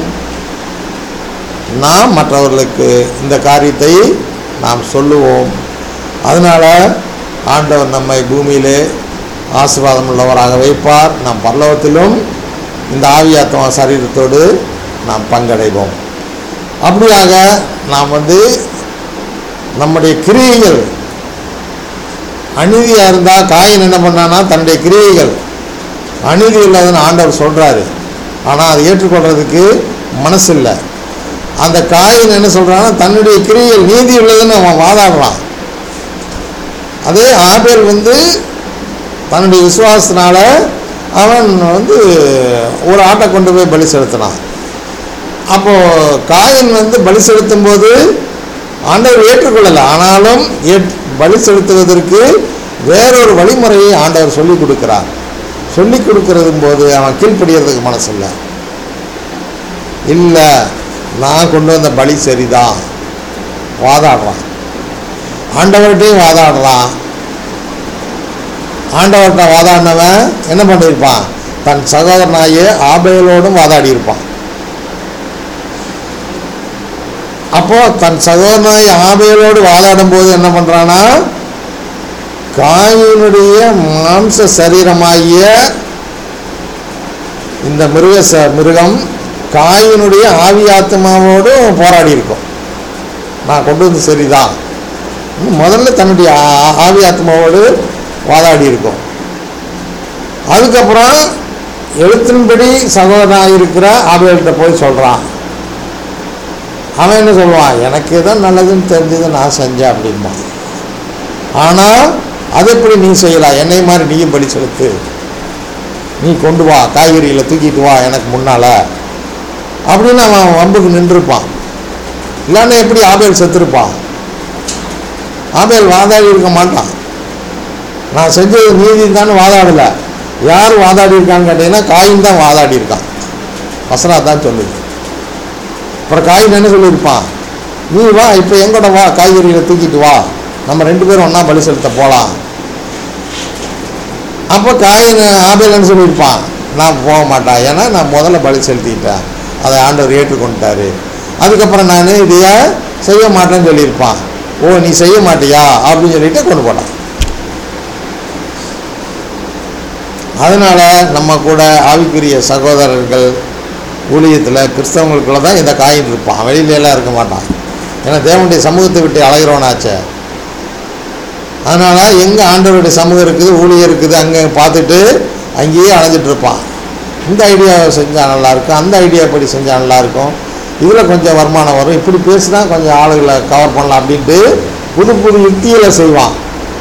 நாம் மற்றவர்களுக்கு இந்த காரியத்தை நாம் சொல்லுவோம் அதனால் ஆண்டவர் நம்மை பூமியிலே ஆசீர்வாதம் உள்ளவராக வைப்பார் நாம் பரலோகத்திலும் இந்த ஆவியாத்மா சரீரத்தோடு நாம் பங்கடைவோம் அப்படியாக நாம் வந்து நம்முடைய கிரியைகள் அநீதியாக இருந்தால் காயின் என்ன பண்ணான்னா தன்னுடைய கிரியைகள் அநீதி இல்லாதன்னு ஆண்டவர் சொல்கிறாரு ஆனால் அதை ஏற்றுக்கொள்கிறதுக்கு மனசு இல்லை அந்த காயின் என்ன சொல்கிறான்னா தன்னுடைய கிரியைகள் நீதி உள்ளதுன்னு அவன் வாதாடுறான் அதே ஆபேல் வந்து தன்னுடைய விசுவாசத்தினால அவன் வந்து ஒரு ஆட்டை கொண்டு போய் பலி செலுத்தினான் அப்போது காயின் வந்து பலி செலுத்தும் போது ஆண்டவர் ஏற்றுக்கொள்ளலை ஆனாலும் ஏற் பலி செலுத்துவதற்கு வேறொரு வழிமுறையை ஆண்டவர் சொல்லிக் கொடுக்கிறார் சொல்லி கொடுக்கறதும் போது அவன் கீழ்ப்படியறதுக்கு மனசு இல்லை இல்லை நான் கொண்டு வந்த பலி சரிதான் வாதாடுறான் ஆண்டவர்கிட்டையும் வாதாடுறான் ஆண்டவர்கிட்ட வாதாடினவன் என்ன பண்ணியிருப்பான் தன் சகோதரனாயே ஆபேலோடும் வாதாடி இருப்பான் அப்போ தன் சகோதரனாய் ஆபேலோடு வாதாடும் போது என்ன பண்றானா காயினுடைய மாம்ச சரீரமாகிய இந்த மிருக ச மிருகம் காயினுடைய ஆவி ஆத்மாவோடு போராடி இருக்கும் நான் கொண்டு வந்து சரிதான் இன்னும் முதல்ல தன்னுடைய ஆ- ஆவி ஆத்மாவோடு வாதாடி இருக்கும் அதுக்கப்புறம் எழுத்தின்படி சகோதரனாக இருக்கிற ஆபேல்கிட்ட போய் சொல்கிறான் அவன் என்ன சொல்லுவான் எனக்கு எதான் நல்லதுன்னு தெரிஞ்சதை நான் செஞ்சேன் அப்படிம்பான் ஆனால் அது எப்படி நீ செய்யலாம் என்னை மாதிரி நீயும் பலி செலுத்து நீ கொண்டு வா காய்கறிகளை தூக்கிட்டு வா எனக்கு முன்னால் அப்படின்னு அவன் வம்புக்கு நின்றுருப்பான் இல்லைன்னா எப்படி ஆபேல் செத்துருப்பான் ஆபேல் வாதாடி இருக்க மாட்டான் நான் செஞ்சது நீதி தானே வாதாடலை யார் வாதாடி இருக்கான்னு கேட்டீங்கன்னா காயின் தான் வாதாடி இருக்கான் வசனா தான் சொல்லுது அப்புறம் காயின் என்ன சொல்லியிருப்பான் நீ வா இப்போ எங்கூட வா காய்கறிகளை தூக்கிட்டு வா நம்ம ரெண்டு பேரும் ஒன்றா பலி செலுத்த போகலாம் அப்போ காயின் ஆபேலன்னு சொல்லியிருப்பான் நான் போக மாட்டேன் ஏன்னா நான் முதல்ல பலி செலுத்திட்டேன் அதை ஆண்டவர் ஏற்றுக்கொண்டாரு அதுக்கப்புறம் நான் இதைய செய்ய மாட்டேன்னு சொல்லியிருப்பான் ஓ நீ செய்ய மாட்டியா அப்படின்னு சொல்லிட்டு கொண்டு போட்டான் அதனால் நம்ம கூட ஆவிக்குரிய சகோதரர்கள் ஊழியத்தில் கிறிஸ்தவங்களுக்குள்ள தான் இந்த காயின் இருப்பான் வெளியில எல்லாம் இருக்க மாட்டான் ஏன்னா தேவனுடைய சமூகத்தை விட்டு அலைகிறவனாச்சே அதனால் எங்கே ஆண்டவருடைய சமூகம் இருக்குது ஊழியம் இருக்குது அங்கே பார்த்துட்டு அங்கேயே அலைஞ்சிட்டு இருப்பான் இந்த ஐடியா செஞ்சால் நல்லாயிருக்கும் அந்த ஐடியா இப்படி செஞ்சால் நல்லாயிருக்கும் இதில் கொஞ்சம் வருமானம் வரும் இப்படி பேசினா கொஞ்சம் ஆளுகளை கவர் பண்ணலாம் அப்படின்ட்டு புது புது யுக்திகளை செய்வான்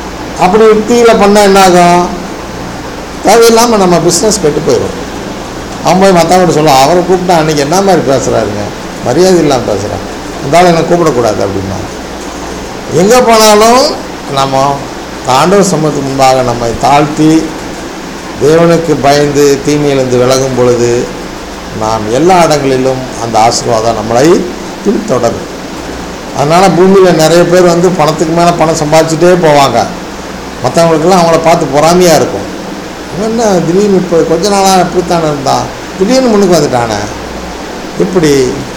அப்படி யுக்திகளை பண்ணால் என்ன ஆகும் தேவையில்லாமல் நம்ம பிஸ்னஸ் கெட்டு போயிடும் அவன் போய் மற்றவங்கிட்ட சொல்லுவான் அவரை கூப்பிட்டா அன்றைக்கி என்ன மாதிரி பேசுகிறாருங்க மரியாதை இல்லாமல் பேசுகிறான் இருந்தாலும் என்னை கூப்பிடக்கூடாது அப்படின்னா எங்கே போனாலும் நம்ம ஆண்டவர் சமூகத்துக்கு முன்பாக நம்மை தாழ்த்தி தேவனுக்கு பயந்து தீமையிலிருந்து விலகும் பொழுது நாம் எல்லா இடங்களிலும் அந்த ஆசீர்வாதம் நம்மளை பின்தொடரும் அதனால் பூமியில் நிறைய பேர் வந்து பணத்துக்கு மேலே பணம் சம்பாதிச்சுட்டே போவாங்க மற்றவங்களுக்கெல்லாம் அவங்கள பார்த்து பொறாமையாக இருக்கும் இவன் என்ன திடீர்னு இப்போ கொஞ்ச நாளாக இப்படித்தானே இருந்தான் திடீர்னு முன்னுக்கு வந்துட்டானே எப்படி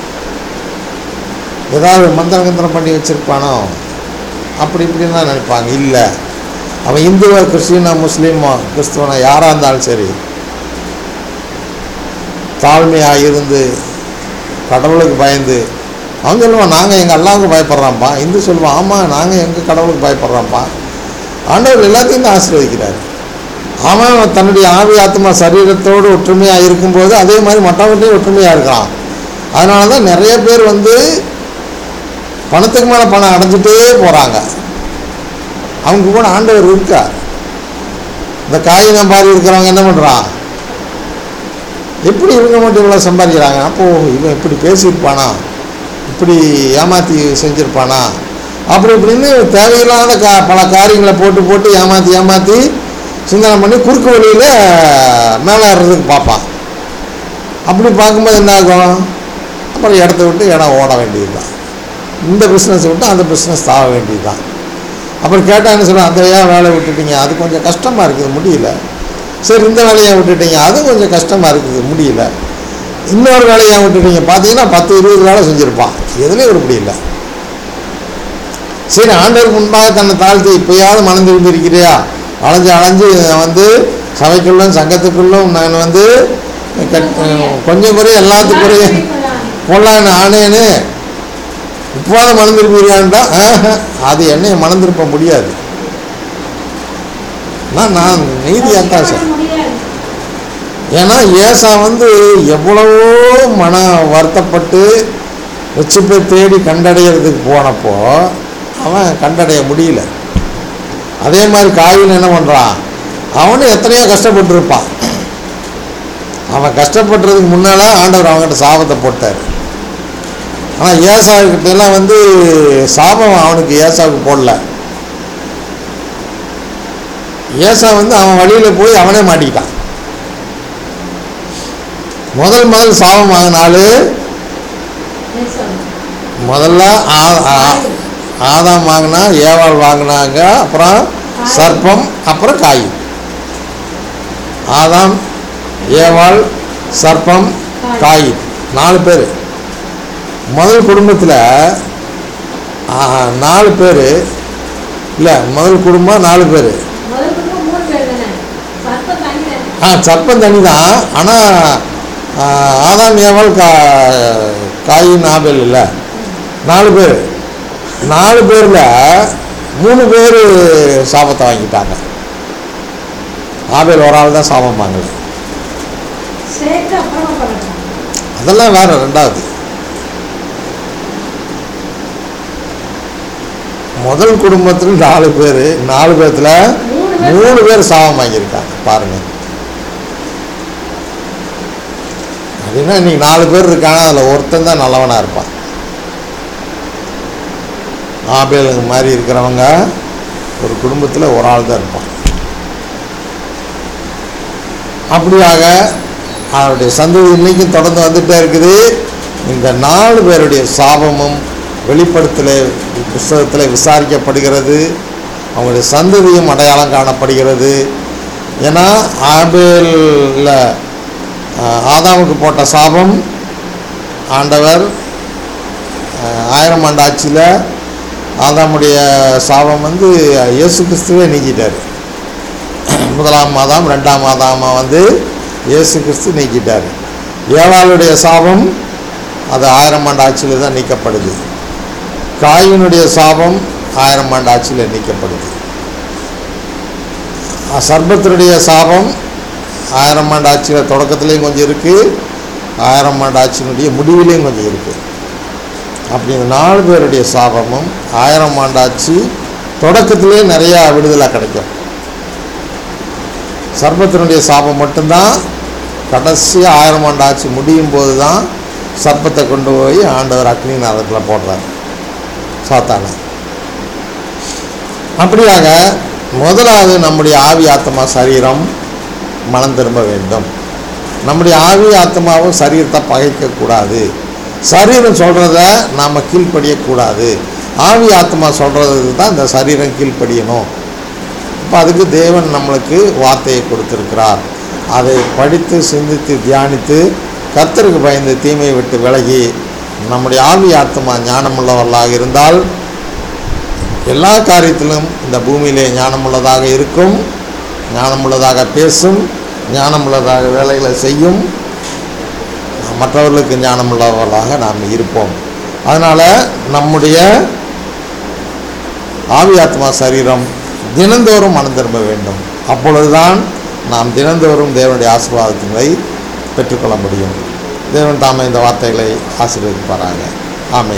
ஏதாவது மந்திரம் கந்திரம் பண்ணி வச்சுருப்பானோ அப்படி இப்படின்னு தான் நினைப்பாங்க இல்லை அவன் இந்துவோ கிறிஸ்டினோ முஸ்லீமோ கிறிஸ்துவனோ யாராக இருந்தாலும் சரி தாழ்மையாக இருந்து கடவுளுக்கு பயந்து அவன் சொல்லுவான் நாங்கள் எங்கள் அல்லாவுக்கு பயப்படுறோம்ப்பா இந்து சொல்லுவான் ஆமாம் நாங்கள் எங்கள் கடவுளுக்கு பயப்படுறோம்ப்பா ஆண்டவர் எல்லாத்தையும் தான் ஆசீர்வதிக்கிறார் அவன் தன்னுடைய ஆவி ஆத்மா சரீரத்தோடு ஒற்றுமையாக இருக்கும்போது அதே மாதிரி மற்றவங்கள்ட்டையும் ஒற்றுமையாக இருக்கான் அதனால தான் நிறைய பேர் வந்து பணத்துக்கு மேலே பணம் அடைஞ்சிட்டே போகிறாங்க அவங்க கூட ஆண்டவர் இருக்கார் இந்த காயினம் பாரி இருக்கிறவங்க என்ன பண்ணுறான் எப்படி இவங்க மட்டும் இவ்வளோ சம்பாதிக்கிறாங்க அப்போது இவன் இப்படி பேசியிருப்பானா இப்படி ஏமாற்றி செஞ்சுருப்பானா அப்படி இப்படின்னு தேவையில்லாத கா பல காரியங்களை போட்டு போட்டு ஏமாற்றி ஏமாற்றி சிந்தனை பண்ணி குறுக்கு வழியில் மேலே ஏறுறதுக்கு பார்ப்பான் அப்படி பார்க்கும்போது என்ன ஆகும் அப்புறம் இடத்த விட்டு இடம் ஓட வேண்டியது தான் இந்த பிஸ்னஸ் விட்டு அந்த பிஸ்னஸ் தாவ வேண்டியது தான் அப்புறம் கேட்டால் என்ன சொல்லுவேன் அந்த ஏன் வேலையை விட்டுட்டீங்க அது கொஞ்சம் கஷ்டமாக இருக்குது முடியல சரி இந்த வேலையை விட்டுட்டீங்க அது கொஞ்சம் கஷ்டமாக இருக்குது முடியல இன்னொரு வேலையை விட்டுட்டீங்க பார்த்தீங்கன்னா பத்து இருபது வேலை செஞ்சுருப்பான் எதுலேயும் ஒரு முடியல சரி ஆண்டவர் முன்பாக தன்னை தாழ்த்தி இப்பயாவது மனம் திரும்பியிருக்கிறியா அலைஞ்சு அலைஞ்சு வந்து சபைக்குள்ளும் சங்கத்துக்குள்ளும் நான் வந்து கட் கொஞ்சம் குறைய எல்லாத்துக்கும் குறைய பொல்லான்னு ஆனேன்னு இப்போது மனம் திரும்பிடுறான்டா அது என்னைய மனம் திருப்ப முடியாது நான் நான் நீதியாக தான் சார் முடியாது ஏன்னா ஏசா வந்து எவ்வளவோ மன வருத்தப்பட்டு ரட்சிப்பை தேடி கண்டடையிறதுக்கு போனப்போ அவன் கண்டடைய முடியல அதே மாதிரி காயின் என்ன பண்ணுறான் அவனும் எத்தனையோ கஷ்டப்பட்டிருப்பான் அவன் கஷ்டப்படுறதுக்கு முன்னால் ஆண்டவர் அவன்கிட்ட சாபத்தை போட்டார் ஆனால் ஏசாவுக்கிட்ட எல்லாம் வந்து சாபம் அவனுக்கு ஏசாவுக்கு போடல ஏசா வந்து அவன் வழியில் போய் அவனே மாட்டிக்கிட்டான் முதல் முதல் சாபம் வாங்கினாலு நேசம். முதல்ல ஆ- ஆ- ஆதாம் வாங்கினா ஏவாள் வாங்கினாங்க அப்புறம் சர்ப்பம் அப்புறம் காய் ஆதாம் ஏவாள் சர்ப்பம் காய் நாலு பேர் முதல் குடும்பத்தில் நாலு பேர் இல்லை முதல் குடும்பம் நாலு பேர் முதல் குடும்பம் மூணு பேர் தானே சர்ப்பம் தனி தானே ஆ சர்ப்பம் தனி தான் ஆனால் ஆதாம் ஏவாள் கா காயின் ஆபேல் இல்லை நாலு பேர் நாலு பேரில் மூணு பேர் சாபத்தை வாங்கிட்டாங்க ஆபேல் ஒரு ஆள் தான் சாபம் வாங்கல சேர்த்து அப்புறமா பண்ணட்டும் அதெல்லாம் வேற ரெண்டாவது முதல் குடும்பத்தில் நாலு பேர் நாலு பேர்த்துல மூணு பேர் மூணு பேர் சாபம் வாங்கியிருக்காங்க பாருங்க அப்படின்னா இன்னைக்கு நாலு பேர் இருக்காங்க அதில் ஒருத்தன் தான் நல்லவனாக இருப்பான் ஆபேலுங்க மாதிரி இருக்கிறவங்க ஒரு குடும்பத்தில் ஒரு ஆள் தான் இருப்பான் அப்படியாக அவருடைய சந்ததி இன்னைக்கும் தொடர்ந்து வந்துட்டே இருக்குது இந்த நாலு பேருடைய சாபமும் வெளிப்படுத்தல புஸ்தகத்தில் விசாரிக்கப்படுகிறது அவங்களுடைய சந்ததியும் அடையாளம் காணப்படுகிறது ஏன்னா ஆபேலில் ஆதாமுக்கு போட்ட சாபம் ஆண்டவர் அஹ், ஆயிரம் ஆண்டு ஆட்சியில் ஆதாமுடைய சாபம் வந்து இயேசு கிறிஸ்துவே நீக்கிட்டார் முதலாம் மாதம் ரெண்டாம் மாதமா வந்து இயேசு கிறிஸ்து நீக்கிட்டார் ஏவாளுடைய சாபம் அது ஆயிரம் ஆண்டு ஆட்சியில் தான் நீக்கப்படுது காயினுடைய சாபம் ஆயிரம் ஆண்டு ஆட்சியில் நீக்கப்படுது அஹ் சர்பத்தினுடைய சாபம் ஆயிரம் ஆண்டு ஆட்சியில் தொடக்கத்துலேயும் கொஞ்சம் இருக்குது ஆயிரம் ஆண்டு ஆட்சியினுடைய முடிவிலையும் கொஞ்சம் இருக்குது அப்படி இந்த நாலு பேருடைய சாபமும் ஆயிரம் ஆண்டு ஆட்சி தொடக்கத்திலே நிறையா விடுதலை கிடைக்கும் சர்பத்தினுடைய சாபம் மட்டும்தான் கடைசி ஆயிரம் ஆண்டு ஆட்சி முடியும் போது தான் சர்ப்பத்தை கொண்டு போய் ஆண்டவர் அக்னி நரகத்தில் போடுறார் சாத்தானை அப்படியாக முதலாவது நம்முடைய ஆவி ஆத்மா சரீரம் மனம் திரும்ப வேண்டும் நம்முடைய ஆவி ஆத்மாவும் சரீரத்தை பகைக்கக்கூடாது சரீரம் சொல்கிறத நாம் கீழ்ப்படியக்கூடாது ஆவி ஆத்மா சொல்கிறதுக்கு தான் இந்த சரீரம் கீழ்ப்படியணும் இப்போ அதுக்கு தேவன் நம்மளுக்கு வார்த்தையை கொடுத்திருக்கிறார் அதை படித்து சிந்தித்து தியானித்து கர்த்தருக்கு பயந்து தீமையை விட்டு விலகி நம்முடைய ஆவி ஆத்மா ஞானமுள்ளவர்களாக இருந்தால் எல்லா காரியத்திலும் இந்த பூமியிலே ஞானமுள்ளதாக இருக்கும் ஞானமுள்ளதாக பேசும் ஞானமுள்ளதாக வேலைகளை செய்யும் மற்றவர்களுக்கு ஞானமுள்ளவர்களாக நாம் இருப்போம் அதனால் நம்முடைய ஆவி ஆத்மா சரீரம் தினந்தோறும் மனம் திரும்ப வேண்டும் அப்பொழுதுதான் நாம் தினந்தோறும் தேவனுடைய ஆசீர்வாதத்தினை பெற்றுக்கொள்ள முடியும் தேவன் தாமே இந்த வார்த்தைகளை ஆசீர்வதிப்பாராங்க ஆமென்